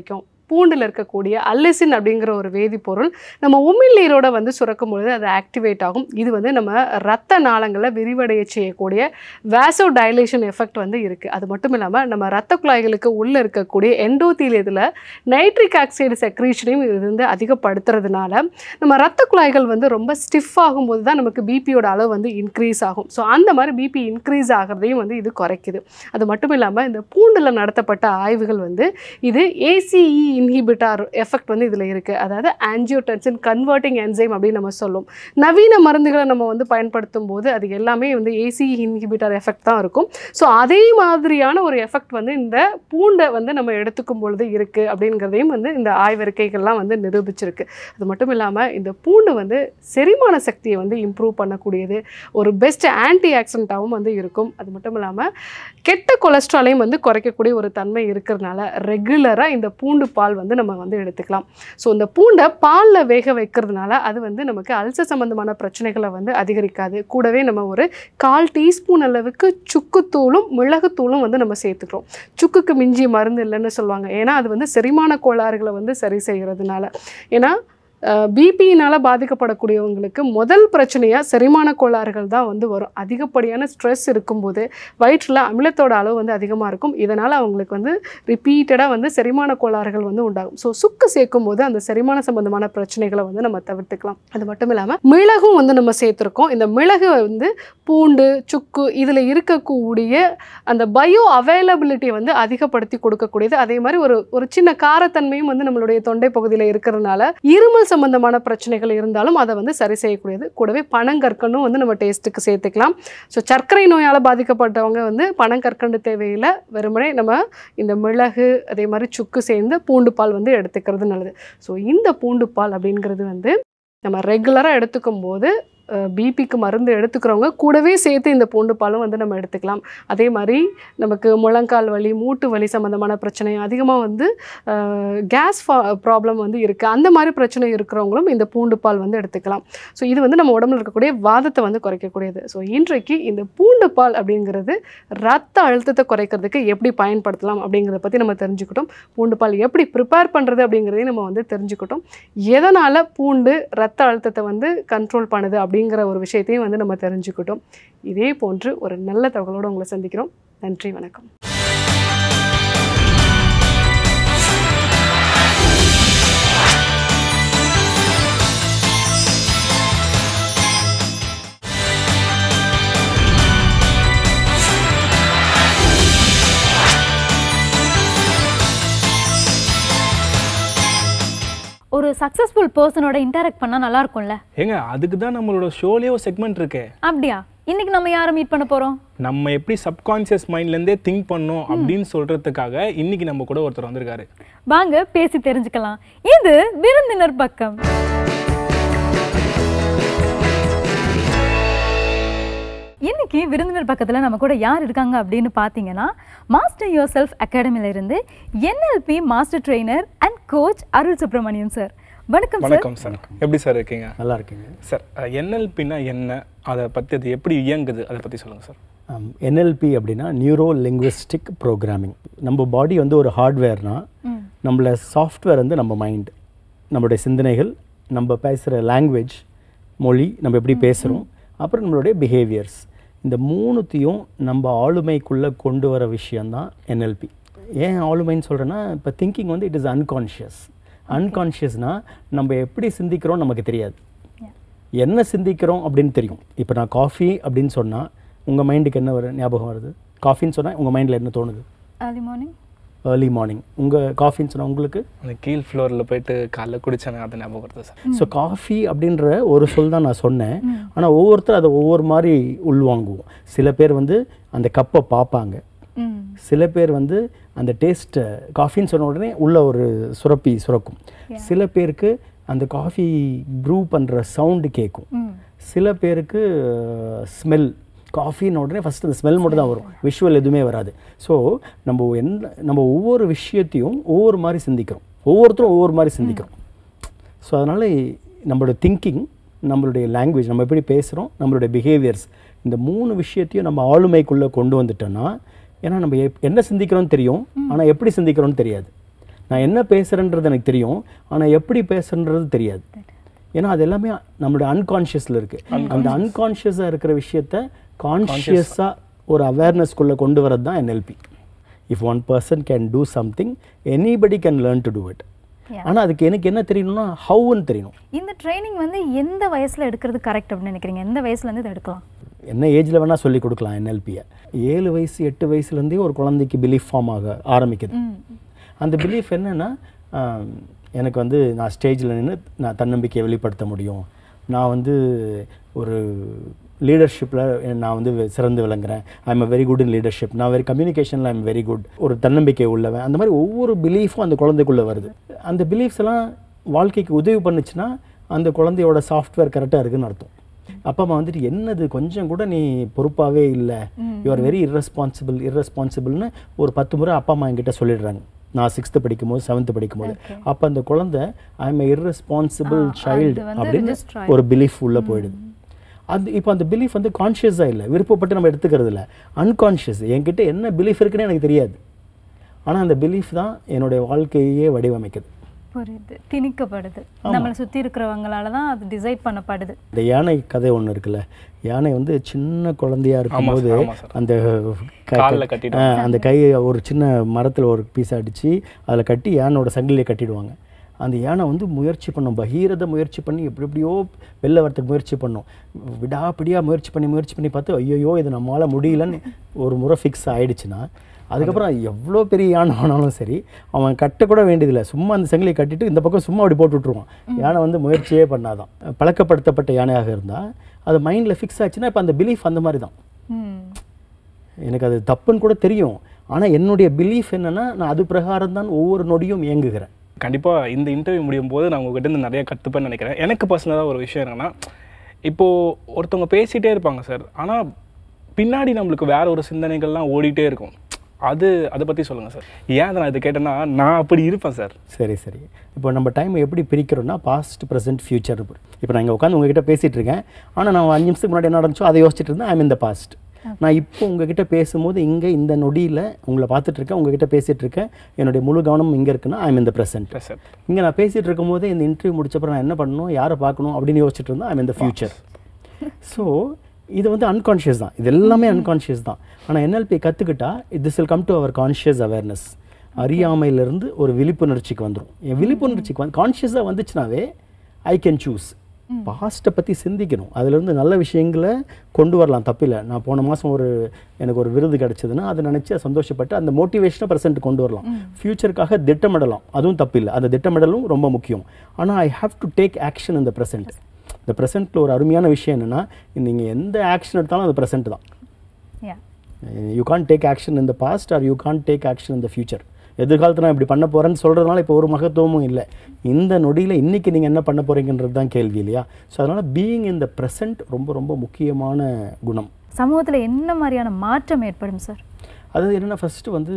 பூண்டில் இருக்கக்கூடிய அல்லிசின் அப்படிங்கிற ஒரு வேதிப்பொருள் நம்ம உமிழ்நீரோட வந்து சுரக்கும் பொழுது அது ஆக்டிவேட் ஆகும் இது வந்து நம்ம ரத்த நாளங்களை விரிவடைய செய்யக்கூடிய வேசோ டைலேஷன் எஃபெக்ட் வந்து இருக்குது அது மட்டும் இல்லாமல் நம்ம ரத்த குழாய்களுக்கு உள்ளே இருக்கக்கூடிய எண்டோத்தீலியத்தில் நைட்ரிக் ஆக்சைடு செக்ரீஷனையும் இது வந்து அதிகப்படுத்துறதுனால நம்ம ரத்த குழாய்கள் வந்து ரொம்ப ஸ்டிஃப் ஆகும்போது தான் நமக்கு பிபியோட அளவு வந்து இன்க்ரீஸ் ஆகும் ஸோ அந்த மாதிரி பிபி இன்க்ரீஸ் ஆகிறதையும் வந்து இது குறைக்குது அது மட்டும் இல்லாமல் இந்த பூண்டில் நடத்தப்பட்ட ஆய்வுகள் வந்து இது ஏசிஇ இன்ஹிபிட்டார் எஃபெக்ட் வந்து இதில் இருக்குது அதாவது ஆன்ஜியோடென்சின் கன்வெர்ட்டிங் என்சைம் அப்படின்னு நம்ம சொல்லுவோம் நவீன மருந்துகளை நம்ம வந்து பயன்படுத்தும் போது அது எல்லாமே வந்து ஏசிஇ இன்ஹிபிட்டார் எஃபெக்ட் தான் இருக்கும் ஸோ அதே மாதிரியான ஒரு எஃபெக்ட் வந்து இந்த பூண்டை வந்து நம்ம எடுத்துக்கும் பொழுது இருக்குது அப்படிங்கிறதையும் வந்து இந்த ஆய்வறிக்கைகள்லாம் வந்து நிரூபிச்சிருக்கு அது மட்டும் இல்லாமல் இந்த பூண்டு வந்து செரிமான சக்தியை வந்து இம்ப்ரூவ் பண்ணக்கூடியது ஒரு பெஸ்ட் ஆன்டி ஆக்சிடென்ட்டாகவும் வந்து இருக்கும் அது மட்டும் இல்லாமல் கெட்ட கொலஸ்ட்ராலையும் வந்து குறைக்கக்கூடிய ஒரு தன்மை இருக்கிறதுனால ரெகுலராக இந்த பூண்டு பால் வந்து நம்ம வந்து எடுத்துக்கலாம் ஸோ இந்த பூண்டை பாலில் வேக வைக்கிறதுனால அது வந்து நமக்கு அல்சர் சம்மந்தமான பிரச்சனைகளை வந்து அதிகரிக்காது கூடவே நம்ம ஒரு கால் டீஸ்பூன் அளவுக்கு சுக்குத்தூளும் மிளகுத்தூளும் வந்து நம்ம சேர்த்துக்கிறோம் சுக்குக்கு மிஞ்சிய மருந்து இல்லைன்னு சொல்லுவாங்க ஏன்னா அது வந்து செரிமான கோளாறுகளை வந்து சரி செய்கிறதுனால ஏன்னா பிபியினால் பாதிக்கப்படக்கூடியவங்களுக்கு முதல் பிரச்சனையாக செரிமான கோளாறுகள் தான் வந்து வரும் அதிகப்படியான ஸ்ட்ரெஸ் இருக்கும்போது வயிற்றில் அமிலத்தோட அளவு வந்து அதிகமாக இருக்கும் இதனால் அவங்களுக்கு வந்து ரிப்பீட்டடாக வந்து செரிமான கோளாறுகள் வந்து உண்டாகும் ஸோ சுக்கு சேர்க்கும் போது அந்த செரிமான சம்பந்தமான பிரச்சனைகளை வந்து நம்ம தவிர்த்துக்கலாம் அது மட்டும் இல்லாமல் மிளகும் வந்து நம்ம சேர்த்துருக்கோம் இந்த மிளகு வந்து பூண்டு சுக்கு இதில் இருக்கக்கூடிய அந்த பயோ அவைலபிலிட்டியை வந்து அதிகப்படுத்தி கொடுக்கக்கூடியது அதே மாதிரி ஒரு ஒரு சின்ன காரத்தன்மையும் வந்து நம்மளுடைய தொண்டை பகுதியில் இருக்கிறதுனால இருமல் சம்பந்தமான பிரச்சனைகள் இருந்தாலும் அதை வந்து சரி செய்யக்கூடியது கூடவே பனங்கற்கண்டும் வந்து நம்ம டேஸ்ட்டுக்கு சேர்த்துக்கலாம் ஸோ சர்க்கரை நோயால் பாதிக்கப்பட்டவங்க வந்து பனங்கற்கண்டு தேவையில்லை வெறுமனே நம்ம இந்த மிளகு அதே மாதிரி சுக்கு சேர்ந்து பூண்டு பால் வந்து எடுத்துக்கிறது நல்லது ஸோ இந்த பூண்டு பால் அப்படிங்கிறது வந்து நம்ம ரெகுலராக எடுத்துக்கும் போது பிபிக்கு மருந்து எடுத்துக்கிறவங்க கூடவே சேர்த்து இந்த பூண்டு பாலும் வந்து நம்ம எடுத்துக்கலாம் அதே மாதிரி நமக்கு முழங்கால் வலி மூட்டு வலி சம்மந்தமான பிரச்சனை அதிகமாக வந்து கேஸ் ப்ராப்ளம் வந்து இருக்குது அந்த மாதிரி பிரச்சனை இருக்கிறவங்களும் இந்த பூண்டு பால் வந்து எடுத்துக்கலாம் ஸோ இது வந்து நம்ம உடம்புல இருக்கக்கூடிய வாதத்தை வந்து குறைக்கக்கூடியது ஸோ இன்றைக்கு இந்த பூண்டு பால் அப்படிங்கிறது ரத்த அழுத்தத்தை குறைக்கிறதுக்கு எப்படி பயன்படுத்தலாம் அப்படிங்கிறத பற்றி நம்ம தெரிஞ்சுக்கிட்டோம் பூண்டு பால் எப்படி ப்ரிப்பேர் பண்ணுறது அப்படிங்கிறதையும் நம்ம வந்து தெரிஞ்சுக்கிட்டோம் எதனால் பூண்டு ரத்த அழுத்தத்தை வந்து கண்ட்ரோல் பண்ணுது அப்படிங்கிற ஒரு விஷயத்தையும் வந்து நம்ம தெரிஞ்சுக்கிட்டோம் இதே போன்று ஒரு நல்ல தகவலோடு உங்களை சந்திக்கிறோம் நன்றி வணக்கம் ஒரு சக்ஸஸ்ஃபுல் பர்சனோட இன்டராக்ட் பண்ணா நல்லா இருக்கும்ல ஏங்க அதுக்கு தான் நம்மளோட ஷோலேயே ஒரு செக்மெண்ட் இருக்கே அப்படியா இன்னைக்கு நம்ம யாரை மீட் பண்ண போறோம் நம்ம எப்படி சப்கான்சியஸ் மைண்ட்லேருந்தே திங்க் பண்ணோம் அப்படின்னு சொல்றதுக்காக இன்னைக்கு நம்ம கூட ஒருத்தர் வந்திருக்காரு வாங்க பேசி தெரிஞ்சுக்கலாம் இது விருந்தினர் பக்கம் இன்னைக்கு விருந்தினர் பக்கத்துல நம்ம கூட யார் இருக்காங்க அப்படின்னு பார்த்தீங்கன்னா மாஸ்டர் யுவர் செல்ஃப் அகாடமில இருந்து NLP master trainer and coach Arul Subramaniam sir வணக்கம் சார் வணக்கம் சார் எப்படி சார் இருக்கீங்க நல்லா இருக்கீங்க சார் என்எல்பின்னா என்ன அதை பற்றி அது எப்படி இயங்குது அதை பற்றி சொல்லுங்கள் சார் என்எல்பி அப்படின்னா நியூரோ லிங்குவிஸ்டிக் ப்ரோக்ராமிங் நம்ம பாடி வந்து ஒரு ஹார்ட்வேர்னா நம்மள சாஃப்ட்வேர் வந்து நம்ம மைண்ட் நம்மளுடைய சிந்தனைகள் நம்ம பேசுகிற லாங்குவேஜ் மொழி நம்ம எப்படி பேசுகிறோம் அப்புறம் நம்மளுடைய பிஹேவியர்ஸ் இந்த மூணுத்தையும் நம்ம ஆளுமைக்குள்ளே கொண்டு வர விஷயந்தான் என்எல்பி ஏன் ஆளுமைன்னு சொல்கிறேன்னா இப்போ திங்கிங் வந்து இட் இஸ் அன்கான்ஷியஸ் அன்கான்ஷியஸ்னால் நம்ம எப்படி சிந்திக்கிறோம் நமக்கு தெரியாது என்ன சிந்திக்கிறோம் அப்படின்னு தெரியும் இப்போ நான் காஃபி அப்படின்னு சொன்னால் உங்கள் மைண்டுக்கு என்ன வர ஞாபகம் வருது காஃபின்னு சொன்னால் உங்கள் மைண்டில் என்ன தோணுது ஏர்லி மார்னிங் ஏர்லி மார்னிங் உங்கள் காஃபின்னு சொன்னால் உங்களுக்கு அந்த கீழ் ஃப்ளோரில் போயிட்டு காலைல குடிச்சேனே அது ஞாபகம் வருது சார் ஸோ காஃபி அப்படின்ற ஒரு சொல் தான் நான் சொன்னேன் ஆனால் ஒவ்வொருத்தரும் அதை ஒவ்வொரு மாதிரி உள்வாங்குவோம் சில பேர் வந்து அந்த கப்பை பார்ப்பாங்க ம் சில பேர் வந்து அந்த டேஸ்ட்டை காஃபின்னு சொன்ன உடனே உள்ள ஒரு சுரப்பி சுரக்கும் சில பேருக்கு அந்த காஃபி ப்ரூ பண்ணுற சவுண்டு கேட்கும் ம் சில பேருக்கு ஸ்மெல் காஃபின்னு உடனே ஃபஸ்ட்டு அந்த ஸ்மெல் மட்டும் தான் வரும் விஷுவல் எதுவுமே வராது ஸோ நம்ம எந்த நம்ம ஒவ்வொரு விஷயத்தையும் ஒவ்வொரு மாதிரி சிந்திக்கிறோம் ஒவ்வொருத்தரும் ஒவ்வொரு மாதிரி சிந்திக்கிறோம் ஸோ அதனால் நம்மளோட திங்கிங் நம்மளுடைய லாங்குவேஜ் நம்ம எப்படி பேசுகிறோம் நம்மளுடைய பிஹேவியர்ஸ் இந்த மூணு விஷயத்தையும் நம்ம ஆளுமைக்குள்ளே கொண்டு வந்துட்டோம்னா ஏன்னா நம்ம எப்- என்ன சிந்திக்கிறோம்னு தெரியும் ஆனால் எப்படி சிந்திக்கிறோம்னு தெரியாது நான் என்ன பேசுகிறேன்றது எனக்கு தெரியும் ஆனால் எப்படி பேசுறேன்றது தெரியாது ஏன்னா அது எல்லாமே நம்மளோட அன்கான்ஷியஸில் இருக்குது அந்த அன்கான்ஷியஸாக இருக்கிற விஷயத்த கான்ஷியஸாக ஒரு அவேர்னஸ்குள்ளே கொண்டு வரது தான் NLP if one person can do something anybody can learn to do it Yeah. ஆனால் அதுக்கு எனக்கு என்ன தெரியணும்னா ஹவுன்னு தெரியணும் இந்த ட்ரைனிங் வந்து எந்த வயசுல எடுக்கிறது கரெக்ட் அப்படின்னு நினைக்கிறீங்க எந்த வயசுல இருந்து இதை எடுக்கலாம் என்ன ஏஜில் வேணால் சொல்லி கொடுக்கலாம் என்எல்பியை ஏழு வயசு எட்டு வயசுலேருந்தே ஒரு குழந்தைக்கு பிலீஃப் ஃபார்ம் ஆக ஆரம்பிக்குது அந்த பிலீஃப் என்னன்னா ஆம், எனக்கு வந்து நான் ஸ்டேஜில் நின்று நான் தன்னம்பிக்கையை வெளிப்படுத்த முடியும் நான் வந்து ஒரு லீடர்ஷிப்பில் நான் வந்து வெ- சிறந்து விளங்குறேன் I am very good in leadership நான் வெரி கம்யூனிகேஷனில் ஐ எம் வெரி குட் ஒரு தன்னம்பிக்கை உள்ளவன் அந்த மாதிரி ஒவ்வொரு பிலீஃபும் அந்த குழந்தைக்குள்ளே வருது அந்த பிலீஃப்ஸ் எல்லாம் வாழ்க்கைக்கு உதவி பண்ணுச்சுன்னா அந்த குழந்தையோட சாஃப்ட்வேர் கரெக்டாக இருக்குன்னு அர்த்தம் அப்பா அம்மா வந்துட்டு என்னது கொஞ்சம் கூட நீ பொறுப்பாகவே இல்லை யூ ஆர் வெரி irresponsible irresponsible-னு ஒரு பத்து முறை அப்பா அம்மா என்கிட்ட சொல்லிடுறாங்க நான் சிக்ஸ்த்து படிக்கும்போது செவன்த்து படிக்கும்போது அப்போ அந்த குழந்தை ஐ எம் irresponsible child வந்து அப்படின்னு register ஒரு பிலீஃப் உள்ளே போயிடுது அந்த இப்போ அந்த பிலீஃப் வந்து கான்ஷியஸாக இல்லை விருப்பப்பட்டு நம்ம எடுத்துக்கிறது இல்லை அன்கான்ஷியஸ் என்கிட்ட என்ன பிலீஃப் இருக்குன்னு எனக்கு தெரியாது ஆனால் அந்த பிலீஃப் தான் என்னுடைய வாழ்க்கையே வடிவமைக்குது புரியுது திணிக்கப்படுது நம்மளை சுத்தி இருக்கிறவங்களால தான் அது டிசைட் பண்ணப்படுது இந்த யானை கதை ஒன்று இருக்குல்ல யானை வந்து சின்ன குழந்தையா இருக்கும்போது ஆமா சார். அந்த க- கால்ல கட்டிட்டு ஆ, அந்த கையை ஒரு சின்ன மரத்தில் ஒரு பீஸ் அடித்து அதில் கட்டி யானோட சங்கிலியை கட்டிடுவாங்க அந்த யானை வந்து முயற்சி பண்ணும் பகீரத முயற்சி பண்ணி எப்படி எப்படியோ வெளில வரத்துக்கு முயற்சி பண்ணும் விடாப்பிடியாக முயற்சி பண்ணி முயற்சி பண்ணி பார்த்து ஐயோ இது நம்மளால் முடியலன்னு ஒரு முறை ஃபிக்ஸ் ஆயிடுச்சுன்னா அதுக்கப்புறம் எவ்வளோ பெரிய யானை ஆனாலும் சரி அவன் கட்ட கூட வேண்டியதில்லை சும்மா அந்த சங்கிலியை கட்டிட்டு இந்த பக்கம் சும்மா அப்படி போட்டு விட்ருவான் யானை வந்து முயற்சியே பண்ணாதான் பழக்கப்படுத்தப்பட்ட யானையாக இருந்தால் அது மைண்டில் ஃபிக்ஸ் ஆச்சுன்னா இப்போ அந்த பிலீஃப் அந்த மாதிரி தான் ம் எனக்கு அது தப்புன்னு கூட தெரியும் ஆனால் என்னுடைய பிலீஃப் என்னன்னா நான் அது பிரகாரம் தான் ஒவ்வொரு நொடியும் இயங்குகிறேன் கண்டிப்பா இந்த இன்டர்வியூ முடியும் போது நான் உங்ககிட்ட இருந்து நிறைய கற்றுப்பேன்னு நினைக்கிறேன் எனக்கு பர்சனலாக ஒரு விஷயம் என்னன்னா இப்போ ஒருத்தவங்க பேசிட்டே இருப்பாங்க சார் ஆனா பின்னாடி நம்மளுக்கு வேற ஒரு சிந்தனைகள்லாம் ஓடிட்டே இருக்கும் அது அதை பத்தி சொல்லுங்க சார் ஏன் அதை நான் இதை கேட்டேன்னா நான் அப்படி இருப்பேன் சார் சரி சரி இப்போ நம்ம டைம் எப்படி பிரிக்கிறோம்னா பாஸ்ட் ப்ரெசென்ட் ஃபியூச்சர் இப்போ நான் இங்கே உட்காந்து உங்ககிட்ட பேசிகிட்டு இருக்கேன் ஆனால் நான் அஞ்சு நிமிஷத்துக்கு முன்னாடி என்ன நடந்துச்சோ அதை யோசிச்சுட்டு இருந்தேன் ஐம் இந்த பாஸ்ட் நான் இப்போ உங்ககிட்ட பேசும்போது இங்கே இந்த நொடியில் உங்களை பார்த்துட்டு இருக்கேன் உங்ககிட்ட பேசிகிட்டு இருக்கேன் என்னுடைய முழு கவனம் இங்கே இருக்குன்னா ஐம் இந்த ப்ரெசென்ட் சார் இங்கே நான் பேசிகிட்டு இருக்கும்போது இந்த இன்டர்வியூ முடிச்சப்பறம் நான் என்ன பண்ணணும் யாரை பார்க்கணும் அப்படின்னு யோசிச்சுட்டு இருந்தேன் ஐம் இந்த ஃபியூச்சர் ஸோ இது வந்து அன்கான்ஷியஸ் தான் இது எல்லாமே அன்கான்ஷியஸ் தான் ஆனால் என்எல்பி கற்றுக்கிட்டா this will come to our conscious awareness அறியாமையிலிருந்து ஒரு விழிப்புணர்ச்சிக்கு வந்துடும் என் விழிப்புணர்ச்சிக்கு வந்து கான்ஷியஸாக வந்துச்சுனாவே ஐ கேன் சூஸ் பாஸ்ட்டை பற்றி சிந்திக்கணும் அதுலேருந்து நல்ல விஷயங்களை கொண்டு வரலாம் தப்பில்லை நான் போன மாதம் ஒரு எனக்கு ஒரு விருது கிடச்சதுன்னா அதை நினச்சி சந்தோஷப்பட்டு அந்த மோட்டிவேஷனை ப்ரெசென்ட் கொண்டு வரலாம் ஃப்யூச்சருக்காக திட்டமிடலாம் அதுவும் தப்பில்லை அந்த திட்டமிடலும் ரொம்ப முக்கியம் ஆனால் I have to take action இந்த ப்ரெசென்ட் இந்த ப்ரெசென்ட்டில் ஒரு அருமையான விஷயம் என்னென்னா நீங்கள் எந்த ஆக்ஷன் எடுத்தாலும் அது ப்ரெசென்ட் தான் யா you can't take action in the past or you can't take action in the future எதிர்காலத்தில் நான் இப்படி பண்ண போகிறேன்னு சொல்கிறதுனால இப்போ ஒரு மகத்துவமும் இல்லை இந்த நொடியில் இன்றைக்கி நீங்கள் என்ன பண்ண போகிறீங்கன்றது தான் கேள்வி இல்லையா ஸோ அதனால் பீயிங் in the present ரொம்ப ரொம்ப முக்கியமான குணம் சமூகத்துல என்ன மாதிரியான மாற்றம் ஏற்படும் சார் அதாவது என்னென்னா ஃபஸ்ட்டு வந்து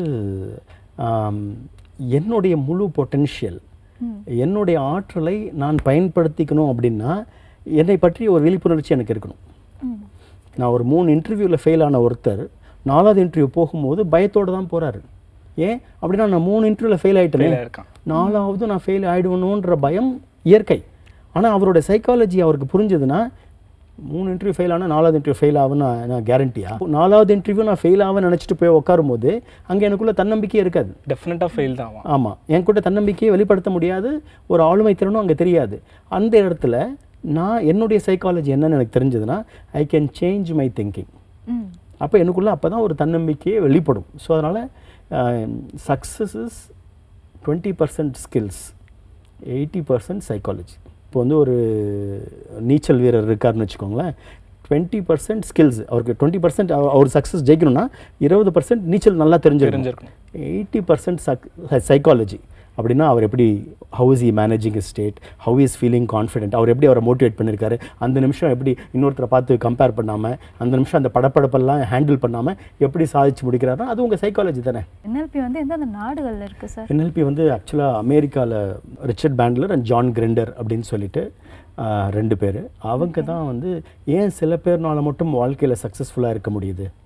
ஆம், என்னுடைய முழு பொட்டென்ஷியல் என்னுடைய ஆற்றலை நான் பயன்படுத்திக்கணும் அப்படின்னா என்னை பற்றி ஒரு விழிப்புணர்ச்சி எனக்கு இருக்கணும் நான் ஒரு மூணு இன்டர்வியூவில் ஃபெயில் ஆன ஒருத்தர் நாலாவது இன்டர்வியூ போகும்போது பயத்தோடு தான் போகிறாரு ஏன் அப்படின்னா நான் மூணு இன்டர்வியூவில் ஃபெயில் ஆகிட்டேனே Fail ஆயிருக்கான். நாலாவது நான் ஃபெயில் ஆகிடுவணுன்ற பயம் இயற்கை ஆனால் அவரோட சைக்காலஜி அவருக்கு புரிஞ்சதுன்னா மூணு இன்டர்வியூ ஃபெயில் ஆனால் நாலாவது இன்டர்வியூ ஃபெயில் ஆகுன்னு நான் நான் கேரண்டியா நாலாவது இன்டர்வியூ நான் ஃபெயில் ஆகும்னு நினச்சிட்டு போய் உட்காரும் போது அங்கே எனக்குள்ள தன்னம்பிக்கையே இருக்காது டெஃபினட்டாக ஃபெயில் தான் ஆவான் ஆமாம் என் கூட தன்னம்பிக்கையை வெளிப்படுத்த முடியாது ஒரு ஆளுமை திறனும் அங்கே தெரியாது அந்த இடத்துல நான் என்னுடைய சைக்காலஜி என்னன்னு எனக்கு தெரிஞ்சதுன்னா I can change my thinking hmm அப்போ எனக்குள்ளே அப்போ தான் ஒரு தன்னம்பிக்கையே வெளிப்படும் ஸோ அதனால் success is twenty percent skills eighty percent psychology இப்போ வந்து ஒரு நீச்சல் வீரர் இருக்காருன்னு வச்சுக்கோங்களேன் டுவெண்ட்டி பர்சன்ட் ஸ்கில்ஸ் அவருக்கு டுவெண்ட்டி பர்சன்ட் அவர் சக்ஸஸ் ஜெயிக்கணும்னா இருபது பர்சன்ட் நீச்சல் நல்லா தெரிஞ்சிருக்கணும் தெரிஞ்சிருக்கணும் எயிட்டி பர்சன்ட் சைக்காலஜி அப்படின்னா அவர் எப்படி how is he managing state how is feeling confident அவர் எப்படி அவரை மோட்டிவேட் பண்ணியிருக்காரு அந்த நிமிஷம் எப்படி இன்னொருத்தரை பார்த்து கம்பேர் பண்ணாமல் அந்த நிமிஷம் அந்த படப்படப்பெல்லாம் ஹேண்டில் பண்ணாமல் எப்படி சாதிச்சு முடிக்கிறாருன்னா அது உங்கள் சைக்காலஜி தானே என்எல்பி வந்து எந்தெந்த நாடுகள்ல இருக்கு சார் என்எல்பி வந்து ஆக்சுவலாக அமெரிக்காவில் Richard Bandler and John Grinder அப்படின்னு சொல்லிட்டு ஆஹ், ரெண்டு பேர் அவங்க தான் வந்து ஏன் சில பேர்னால மட்டும் வாழ்க்கையில் சக்ஸஸ்ஃபுல்லாக இருக்க முடியுது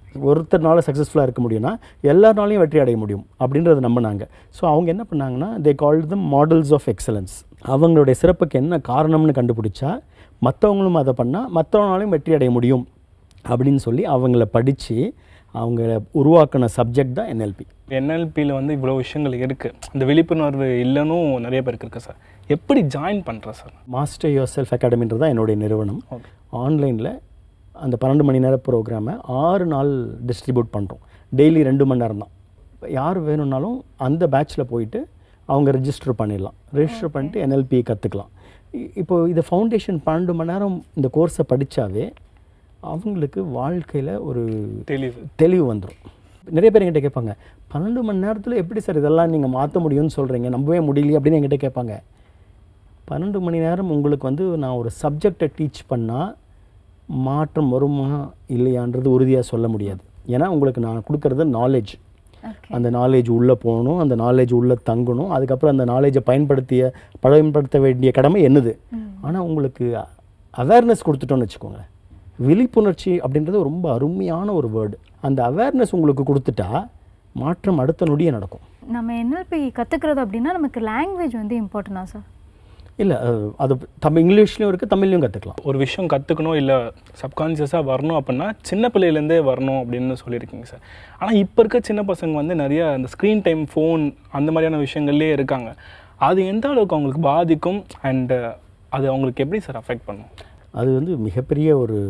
ஒருத்தர்னால சக்ஸஸ்ஃபுல்லாக இருக்க முடியும்னா எல்லாருனாலையும் வெற்றி அடைய முடியும் அப்படின்றத நம்பினாங்க ஸோ அவங்க என்ன பண்ணாங்கன்னா they call them models of excellence அவங்களுடைய சிறப்புக்கு என்ன காரணம்னு கண்டுபிடிச்சா மற்றவங்களும் அதை பண்ணால் மற்றவங்களாலையும் வெற்றி அடைய முடியும் அப்படின்னு சொல்லி அவங்கள படித்து அவங்க உருவாக்கின சப்ஜெக்ட் தான் என்எல்பி என்எல்பியில் வந்து இவ்வளோ விஷயங்கள் இருக்குது அந்த விழிப்புணர்வு இல்லைன்னு நிறைய பேருக்கு இருக்குது சார் எப்படி ஜாயின் பண்ணுறேன் சார் மாஸ்டர் யோர் செல்ஃப் அகாடமின்றது தான் என்னுடைய நிறுவனம் ஓகே ஆன்லைனில் அந்த பன்னெண்டு மணி நேர ப்ரோக்ராமை ஆறு நாள் டிஸ்ட்ரிபியூட் பண்ணுறோம் டெய்லி ரெண்டு மணி நேரம் தான் யார் வேணும்னாலும் அந்த பேட்ச்சில் போயிட்டு அவங்க ரெஜிஸ்டர் பண்ணிடலாம் ரெஜிஸ்டர் பண்ணிட்டு என்எல்பி கற்றுக்கலாம் இப்போ இது ஃபவுண்டேஷன் பன்னெண்டு மணி நேரம் இந்த கோர்ஸை படித்தாவே அவங்களுக்கு வாழ்க்கையில் ஒரு தெளிவு தெளிவு வந்துடும் நிறைய பேர் என்கிட்ட கேட்பாங்க பன்னெண்டு மணி நேரத்தில் எப்படி சார் இதெல்லாம் நீங்கள் மாற்ற முடியும்னு சொல்கிறீங்க நம்பவே முடியலையே அப்படின்னு என்கிட்ட கேட்பாங்க பன்னெண்டு மணி நேரம் உங்களுக்கு வந்து நான் ஒரு சப்ஜெக்டை டீச் பண்ணால் மாற்றம் வருமா இல்லையான்றது உறுதியாக சொல்ல முடியாது ஏன்னா உங்களுக்கு நான் கொடுக்கறது நாலேஜ் ஓகே அந்த நாலேஜ் உள்ளே போகணும் அந்த நாலேஜ் உள்ளே தங்கணும் அதுக்கப்புறம் அந்த நாலேஜை பயன்படுத்திய பயன்படுத்த வேண்டிய கடமை என்னது ஆனால் உங்களுக்கு அவேர்னஸ் கொடுத்துட்டோன்னு வச்சுக்கோங்க விழிப்புணர்ச்சி அப்படின்றது ரொம்ப அருமையான ஒரு வேர்டு அந்த அவேர்னஸ் உங்களுக்கு கொடுத்துட்டா மாற்றம் அடுத்த நொடியே நடக்கும் நம்ம என்எல்பி கற்றுக்கிறது அப்படின்னா நமக்கு லாங்குவேஜ் வந்து இம்பார்ட்டனா சார் இல்லை அது தமிழ் இங்கிலீஷ்லேயும் இருக்குது தமிழ்லையும் கற்றுக்கலாம் ஒரு விஷயம் கற்றுக்கணும் இல்லை சப்கான்ஷியஸாக வரணும் அப்படின்னா சின்ன பிள்ளையிலேருந்தே வரணும் அப்படின்னு சொல்லியிருக்கீங்க சார் ஆனால் இப்போ இருக்க சின்ன பசங்க வந்து நிறைய அந்த ஸ்க்ரீன் டைம் ஃபோன் அந்த மாதிரியான விஷயங்கள்லேயே இருக்காங்க அது எந்த அளவுக்கு அவங்களுக்கு பாதிக்கும் அண்டு அது அவங்களுக்கு எப்படி சார் அஃபெக்ட் பண்ணும் அது வந்து மிகப்பெரிய ஒரு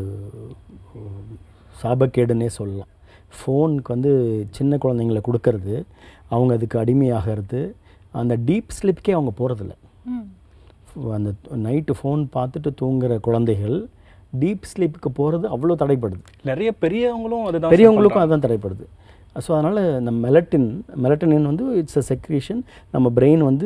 உம், சாபக்கேடுன்னே சொல்லலாம் ஃபோனுக்கு வந்து சின்ன குழந்தைங்களை கொடுக்கறது அவங்க அதுக்கு அடிமையாகிறது அந்த டீப் ஸ்லிப்கே அவங்க போகிறதில்ல ம் அந்த நைட்டு ஃபோன் பார்த்துட்டு தூங்குற குழந்தைகள் டீப் ஸ்லீப்புக்கு போகிறது அவ்வளோ தடைப்படுது நிறைய பெரியவங்களும் அதுதான் பெரியவங்களுக்கும் அதுதான் தடைப்படுது ஸோ அதனால் இந்த மெலட்டின் மெலட்டனின் வந்து இட்ஸ் அ செக்ரீஷன் நம்ம பிரெயின் வந்து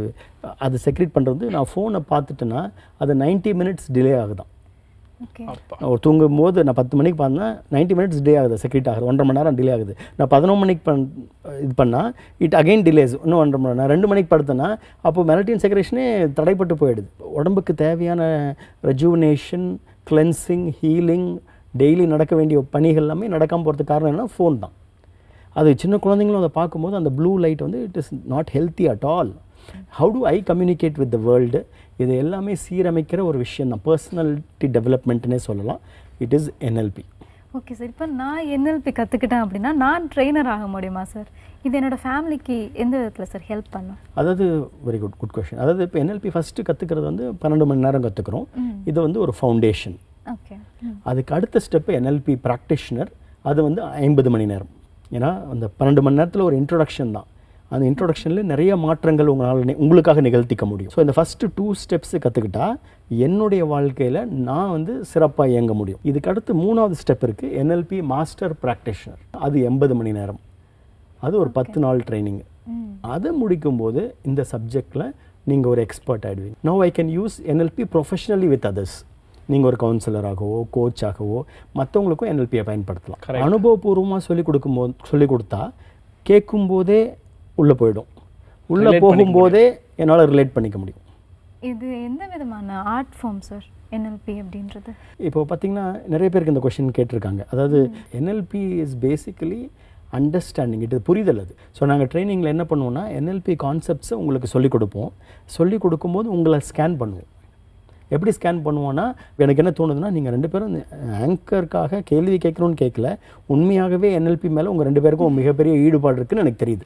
அது செக்ரீட் பண்ணுறது நான் ஃபோனை பார்த்துட்டேன்னா அது 90 மினிட்ஸ் டிலே ஆகுதான் ஓகே அப்பா ஒரு தூங்கும் போது நான் பத்து மணிக்கு பார்த்தா 90 மினிட்ஸ் டே ஆகுது செக்ரீட் ஆகுது ஒன்றரை மணி நேரம் டிலே ஆகுது நான் பதினொன்று மணிக்கு பண் இது பண்ணால் இட் அகைன் டிலேஸ் இன்னும் ஒன்றரை மணி நேரம் ரெண்டு மணிக்கு படுத்தேன்னா அப்போ மெலட்டின் செக்ரேஷனே தடைப்பட்டு போயிடுது உடம்புக்கு தேவையான ரெஜுவனேஷன் கிளென்சிங் ஹீலிங் டெய்லி நடக்க வேண்டிய பணிகள் எல்லாமே நடக்காமல் போகிறதுக்கு காரணம் என்ன ஃபோன் தான் அது சின்ன குழந்தைங்களும் அதை பார்க்கும்போது அந்த ப்ளூ லைட் வந்து it is not healthy at all how to I communicate with the world இது எல்லாமே சீரமைக்கிற ஒரு விஷயம் தான் பர்சனாலிட்டி டெவலப்மெண்ட்னே சொல்லலாம் it is NLP okay sir இப்போ நான் என்எல்பி கற்றுக்கிட்டேன் அப்படின்னா நான் ட்ரெயினர் ஆக முடியுமா சார் இது என்னோட ஃபேமிலிக்கு எந்த விதத்தில் சார் ஹெல்ப் பண்ணும் அதாவது வெரி குட் குட் கொஷின் அதாவது இப்போ என்எல்பி ஃபஸ்ட்டு கற்றுக்கிறது வந்து பன்னெண்டு மணி நேரம் கற்றுக்குறோம் இது வந்து ஒரு ஃபவுண்டேஷன் ஓகே அதுக்கு அடுத்த ஸ்டெப்பு என்எல்பி ப்ராக்டிஷனர் அது வந்து ஐம்பது மணி நேரம் ஏன்னா அந்த பன்னெண்டு மணி நேரத்தில் ஒரு இன்ட்ரொடக்ஷன் தான் அந்த இன்ட்ரொடக்ஷனில் நிறைய மாற்றங்கள் உங்களால் நி- உங்களுக்காக நிகழ்த்திக்க முடியும் ஸோ இந்த ஃபஸ்ட்டு டூ ஸ்டெப்ஸு கற்றுக்கிட்டா என்னுடைய வாழ்க்கையில் நான் வந்து சிறப்பாக இயங்க முடியும் இதுக்கு அடுத்து மூணாவது ஸ்டெப் இருக்குது என்எல்பி மாஸ்டர் ப்ராக்டிஷனர் அது எண்பது மணி நேரம் அது ஒரு பத்து நாள் ட்ரைனிங் அதை முடிக்கும்போது இந்த சப்ஜெக்டில் நீங்கள் ஒரு எக்ஸ்பர்ட் ஆகிடுவீங்க no I can use NLP professionally with others நீங்கள் ஒரு கவுன்சிலராகவோ கோச்சாகவோ மற்றவங்களுக்கும் என்எல்பியை பயன்படுத்தலாம் அனுபவபூர்வமாக சொல்லிக் கொடுக்கும்போது சொல்லிக் கொடுத்தா கேட்கும்போதே உள்ளே போயிடும் உள்ளே Relate பண்ணிக்க போகும்போதே என்னால் ரிலேட் பண்ணிக்க முடியும் இது எந்த விதமான ஆர்ட் ஃபார்ம் சார் என்எல்பி அப்படின்றது இப்போ பார்த்தீங்கன்னா நிறைய பேருக்கு இந்த கொஷின் கேட்டிருக்காங்க அதாவது என்எல்பி இஸ் பேசிக்கலி அண்டர்ஸ்டாண்டிங் இது புரிதல் அது ஸோ நாங்கள் ட்ரைனிங்கில் என்ன பண்ணுவோம்னா என்எல்பி கான்செப்ட்ஸை உங்களுக்கு சொல்லிக் கொடுப்போம் சொல்லிக் கொடுக்கும்போது உங்களை ஸ்கேன் பண்ணுவோம் எப்படி ஸ்கேன் பண்ணுவோன்னா எனக்கு என்ன தோணுதுன்னா நீங்கள் ரெண்டு பேரும் ஆங்கருக்காக கேள்வி கேட்கணும்னு கேட்கல உண்மையாகவே என்எல்பி மேலே உங்கள் ரெண்டு பேருக்கும் மிகப்பெரிய ஈடுபாடு இருக்குன்னு எனக்கு தெரியுது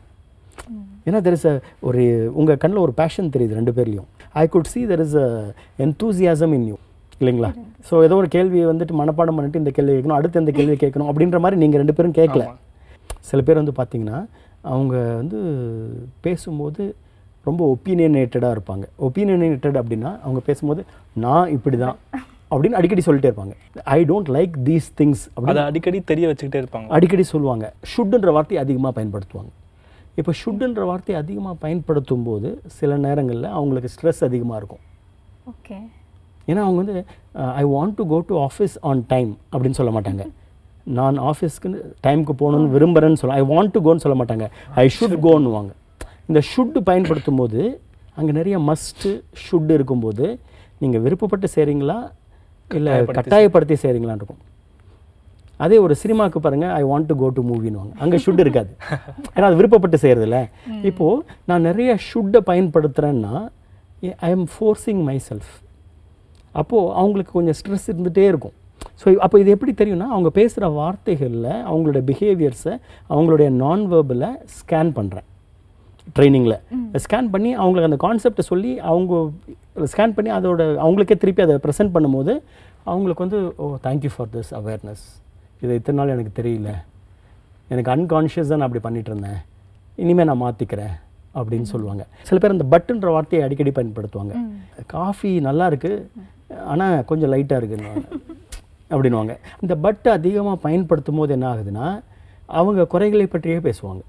ஏன்னா தெர் இஸ் அ ஒரு உங்கள் கண்ணில் ஒரு பேஷன் தெரியுது ரெண்டு பேர்லையும் I could see there is a enthusiasm in you இல்லைங்களா ஸோ ஏதோ ஒரு கேள்வியை வந்துட்டு மனப்பாடம் பண்ணிட்டு இந்த கேள்வி கேட்கணும் அடுத்து இந்த கேள்வி கேட்கணும் அப்படின்ற மாதிரி நீங்கள் ரெண்டு பேரும் கேட்கல சில பேர் வந்து பார்த்தீங்கன்னா அவங்க வந்து பேசும்போது ரொம்ப ஒப்பீனியனேட்டடாக இருப்பாங்க ஒப்பீனியனேட்டட் அப்படின்னா அவங்க பேசும்போது நான் இப்படி தான் அப்படின்னு அடிக்கடி சொல்லிட்டே இருப்பாங்க I don't like these things அப்படி அதை அடிக்கடி தெரிய வச்சுக்கிட்டே இருப்பாங்க அடிக்கடி சொல்லுவாங்க ஷுட்டுன்ற வார்த்தையை அதிகமாக பயன்படுத்துவாங்க இப்போ ஷுட்டுன்ற வார்த்தையை அதிகமாக பயன்படுத்தும் போது சில நேரங்களில் அவங்களுக்கு ஸ்ட்ரெஸ் அதிகமாக இருக்கும் ஓகே ஏன்னா அவங்க வந்து I want to go to office on time அப்படின்னு சொல்ல மாட்டாங்க நான் ஆஃபீஸ்க்கு டைமுக்கு போகணுன்னு விரும்புகிறேன்னு சொல்ல ஐ வாண்ட் டு கோன்னு சொல்ல மாட்டாங்க ஐ ஷுட் கோன்னுவாங்க இந்த ஷுட்டு பயன்படுத்தும் போது அங்கே நிறைய மஸ்ட்டு ஷுட் இருக்கும்போது நீங்கள் விருப்பப்பட்டு செய்கிறீங்களா இல்லை கட்டாயப்படுத்தி செய்கிறீங்களான்னு இருக்கும் அதே ஒரு சினிமாவுக்கு பாருங்க I want to go to மூவின்னுவாங்க அங்கே ஷுட் இருக்காது ஏன்னா அது விருப்பப்பட்டு செய்கிறதில்ல இப்போது நான் நிறைய ஷுட்டை பயன்படுத்துகிறேன்னா I am forcing myself அப்போது அவங்களுக்கு கொஞ்சம் ஸ்ட்ரெஸ் இருந்துகிட்டே இருக்கும் ஸோ அப்போ இது எப்படி தெரியும்னா அவங்க பேசுகிற வார்த்தைகளில் அவங்களோட பிஹேவியர்ஸை அவங்களுடைய நான் வேர்பில் ஸ்கேன் பண்ணுறேன் ட்ரைனிங்கில் ஸ்கேன் பண்ணி அவங்களுக்கு அந்த கான்செப்டை சொல்லி அவங்க ஸ்கேன் பண்ணி அதோட அவங்களுக்கே திருப்பி அதை ப்ரெசென்ட் பண்ணும்போது அவங்களுக்கு வந்து oh thank you for this awareness இது இத்தனை நாள் எனக்கு தெரியல எனக்கு அன்கான்ஷியஸாக நான் அப்படி பண்ணிட்டு இருந்தேன் இனிமேல் நான் மாற்றிக்கிறேன் அப்படின்னு சொல்லுவாங்க சில பேர் அந்த பட்டுன்ற வார்த்தையை அடிக்கடி பயன்படுத்துவாங்க காஃபி நல்லா இருக்கு ஆனால் கொஞ்சம் லைட்டாக இருக்குன்னு அப்படின்னுவாங்க இந்த பட்டு அதிகமாக பயன்படுத்தும் போது என்ன ஆகுதுன்னா அவங்க குறைகளை பற்றியே பேசுவாங்க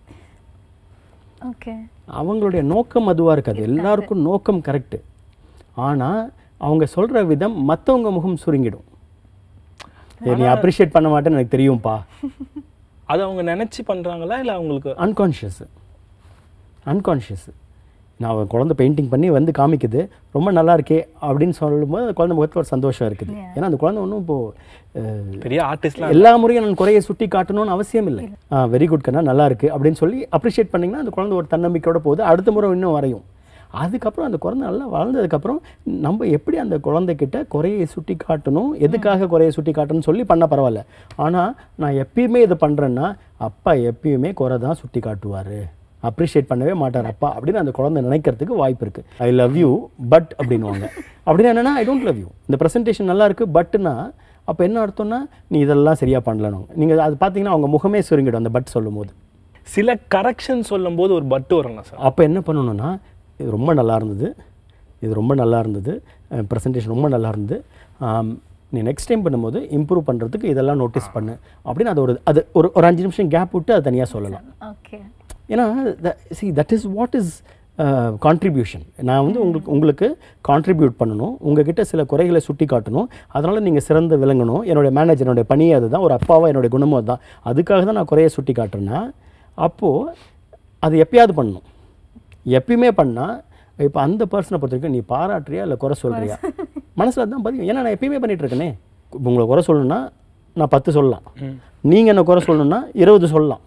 ஓகே அவங்களுடைய நோக்கம் அதுவாக இருக்காது எல்லாருக்கும் நோக்கம் கரெக்டு ஆனால் அவங்க சொல்கிற விதம் மற்றவங்க முகம் சுருங்கிடும் ஏய், நீ அப்ரிஷியேட் பண்ண மாட்டேன்னு எனக்கு தெரியும்ப்பா அது அவங்க நினைச்சு பண்றாங்களா இல்ல அவங்களுக்கு அன்கான்ஷியஸ் அன்கான்ஷியஸ் நான் அவன் குழந்தை பெயிண்டிங் பண்ணி வந்து காமிக்குது ரொம்ப நல்லா இருக்கே அப்படின்னு சொல்லும்போது அந்த குழந்தை முகத்தில் ஒரு சந்தோஷம் இருக்குது ஏன்னா அந்த குழந்தை ஒன்றும் இப்போது பெரிய ஆர்டிஸ்ட்லாம் எல்லா முறையும் நான் குறையை சுட்டி காட்டணும்னு அவசியம் இல்லை ஆ வெரி குட் கண்ணா நல்லா இருக்கு அப்படின்னு சொல்லி அப்ரிஷியேட் பண்ணிங்கன்னா அந்த குழந்தை ஒரு தன்னம்பிக்கையோட போகுது அடுத்த முறை இன்னும் வரையும் அதுக்கப்புறம் அந்த குழந்தை நல்லா வளர்ந்ததுக்கப்புறம் நம்ம எப்படி அந்த குழந்தைகிட்ட குறையை சுட்டி காட்டணும் எதுக்காக குறையை சுட்டி காட்டணும்னு சொல்லி பண்ண பரவாயில்ல ஆனால் நான் எப்பயுமே இது பண்ணுறேன்னா அப்பா எப்பயுமே குறை தான் சுட்டி காட்டுவார் அப்ரிஷியேட் பண்ணவே மாட்டார் அப்பா அப்படின்னு அந்த குழந்தை நினைக்கிறதுக்கு வாய்ப்பு இருக்குது ஐ லவ் யூ பட் அப்படின்னுவாங்க அப்படின்னா என்னன்னா ஐ டோன்ட் லவ் யூ இந்த ப்ரெசன்டேஷன் நல்லா இருக்கு பட்னா அப்போ என்ன அர்த்தம்னா நீ இதெல்லாம் சரியாக பண்ணலணும் நீங்கள் அது பார்த்தீங்கன்னா அவங்க முகமே சுருங்கிடும் அந்த பட் சொல்லும்போது சில கரெக்ஷன் சொல்லும்போது ஒரு பட்டு வரும்ல சார் அப்போ என்ன பண்ணணும்னா இது ரொம்ப நல்லா இருந்தது இது ரொம்ப நல்லா இருந்தது ப்ரெசன்டேஷன் ரொம்ப நல்லா இருந்தது ஆம், நீ நெக்ஸ்ட் டைம் பண்ணும்போது இம்ப்ரூவ் பண்ணுறதுக்கு இதெல்லாம் நோட்டீஸ் பண்ணு அப்படின்னு அது ஒரு அது ஒரு ஒரு அஞ்சு நிமிஷம் கேப் விட்டு அதை தனியாக சொல்லலாம் ஓகே ஏன்னா see that is what is contribution நான் வந்து உங்களுக்கு உங்களுக்கு கான்ட்ரிபியூட் பண்ணணும் உங்ககிட்ட சில குறைகளை சுட்டி காட்டணும் அதனால் நீங்கள் சிறந்து விளங்கணும் என்னுடைய மேனேஜர் என்னுடைய பணியே அதுதான் ஒரு அப்பாவா என்னுடைய குணமும் அதுதான் அதுக்காக தான் நான் குறையை சுட்டி காட்டுறேன்னா அப்போது அது எப்பயாவது பண்ணணும் எப்பயுமே பண்ணால் இப்போ அந்த பர்சனை பொறுத்த வரைக்கும் நீ பாராட்டுறியா இல்லை குறை சொல்றியா மனசில் அதுதான் பதிவு ஏன்னா நான் எப்பயுமே பண்ணிட்டு இருக்கேனே இப்போ உங்களை குறை சொல்லணும்னா நான் பத்து சொல்லலாம் நீங்கள் என்ன குறை சொல்லணும்னா இருபது சொல்லலாம்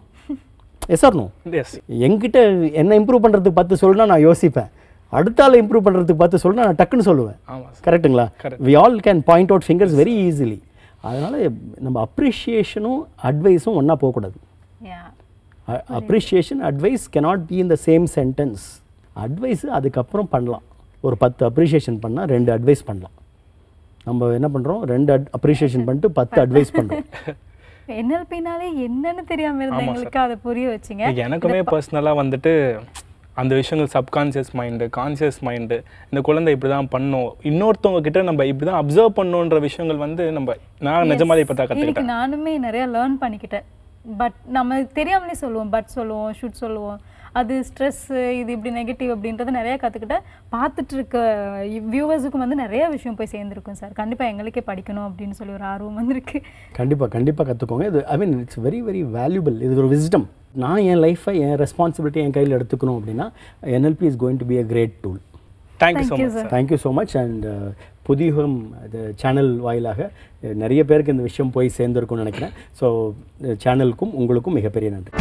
எஸ் ஆர் நோ எஸ் என்கிட்ட என்ன இம்ப்ரூவ் பண்ணுறதுக்கு பத்து சொல்லுனா நான் யோசிப்பேன் அடுத்த ஆள் இம்ப்ரூவ் பண்ணுறதுக்கு பத்து சொல்லுனா நான் டக்குன்னு சொல்லுவேன் ஆமா சார் கரெக்ட்டுங்களா Correct. We all can point out fingers very easily அதனால் நம்ம அப்ரிஷியேஷனும் அட்வைஸும் ஒன்றா போகக்கூடாது yeah appreciation advice cannot be in the same sentence advice அதுக்கப்புறம் பண்ணலாம் ஒரு பத்து அப்ரிஷியேஷன் பண்ணால் ரெண்டு அட்வைஸ் பண்ணலாம் நம்ம என்ன பண்ணுறோம் ரெண்டு அப்ரிஷியேஷன் பண்ணிட்டு பத்து அட்வைஸ் பண்ணுறோம் என்எல்பினாலே என்னன்னு தெரியாம இருந்த எங்களுக்கு அதை புரிய வச்சுங்க எனக்குமே பர்சனலாக வந்துட்டு அந்த விஷயங்கள் சப்கான்சியஸ் மைண்டு கான்சியஸ் மைண்டு இந்த குழந்தை இப்படி தான் பண்ணும் இன்னொருத்தவங்க கிட்ட நம்ம இப்படி தான் அப்சர்வ் பண்ணணுன்ற விஷயங்கள் வந்து நம்ம நான் நிஜமாலே இப்போ தான் இன்னைக்கு கற்றுக்கிட்டேன் நானுமே நிறைய லேர்ன் பண்ணிக்கிட்டேன் பட் நம்ம தெரியாமலே சொல்லுவோம் பட் சொல்லுவோம் ஷுட் சொல்லுவோம் அது ஸ்ட்ரெஸ் இது இப்படி நெகட்டிவ் அப்படின்றத நிறைய கற்றுக்கிட்டேன் பார்த்துட்டு இருக்க வியூவர்ஸுக்கும் வந்து நிறைய விஷயம் போய் சேர்ந்துருக்கும் சார் கண்டிப்பாக எங்களுக்கே படிக்கணும் அப்படின்னு சொல்லி ஒரு ஆர்வம் வந்திருக்கு கண்டிப்பாக கண்டிப்பாக கற்றுக்கோங்க இது I mean it's very very valuable இது ஒரு விஸ்டம் நான் என் லைஃப்பை என் ரெஸ்பான்சிபிலிட்டி என் கையில் எடுத்துக்கணும் அப்படின்னா NLP is going to be a great tool thank you so much thank you so much and Puthuyugam இது சேனல் வாயிலாக அஹ், நிறைய பேருக்கு இந்த விஷயம் போய் சேர்ந்துருக்கும்னு நினைக்கிறேன் ஸோ சேனலுக்கும் உங்களுக்கும் மிகப்பெரிய நன்றி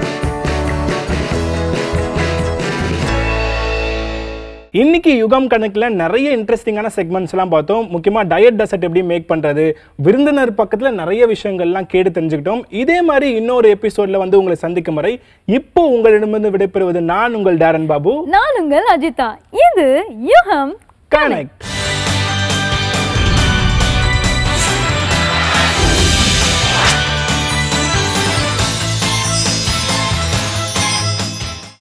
இன்னைக்கு யுகம் கணக்குல நிறைய இன்ட்ரெஸ்டிங்கான செக்மெண்ட்ஸ் எல்லாம் பார்த்தோம் முக்கியமா டயட் டெசர்ட் எப்படி மேக் பண்றது விருந்தினர் பக்கத்துல நிறைய விஷயங்கள்லாம் கேட்டு தெரிஞ்சுக்கிட்டோம் இதே மாதிரி இன்னொரு எபிசோட்ல வந்து உங்களை சந்திக்கும் வரை இப்போ உங்களிடமிருந்து விடைபெறுவது நான் உங்கள் டேரன் பாபு நான் உங்கள் அஜிதா இது யுகம் கனெக்ட்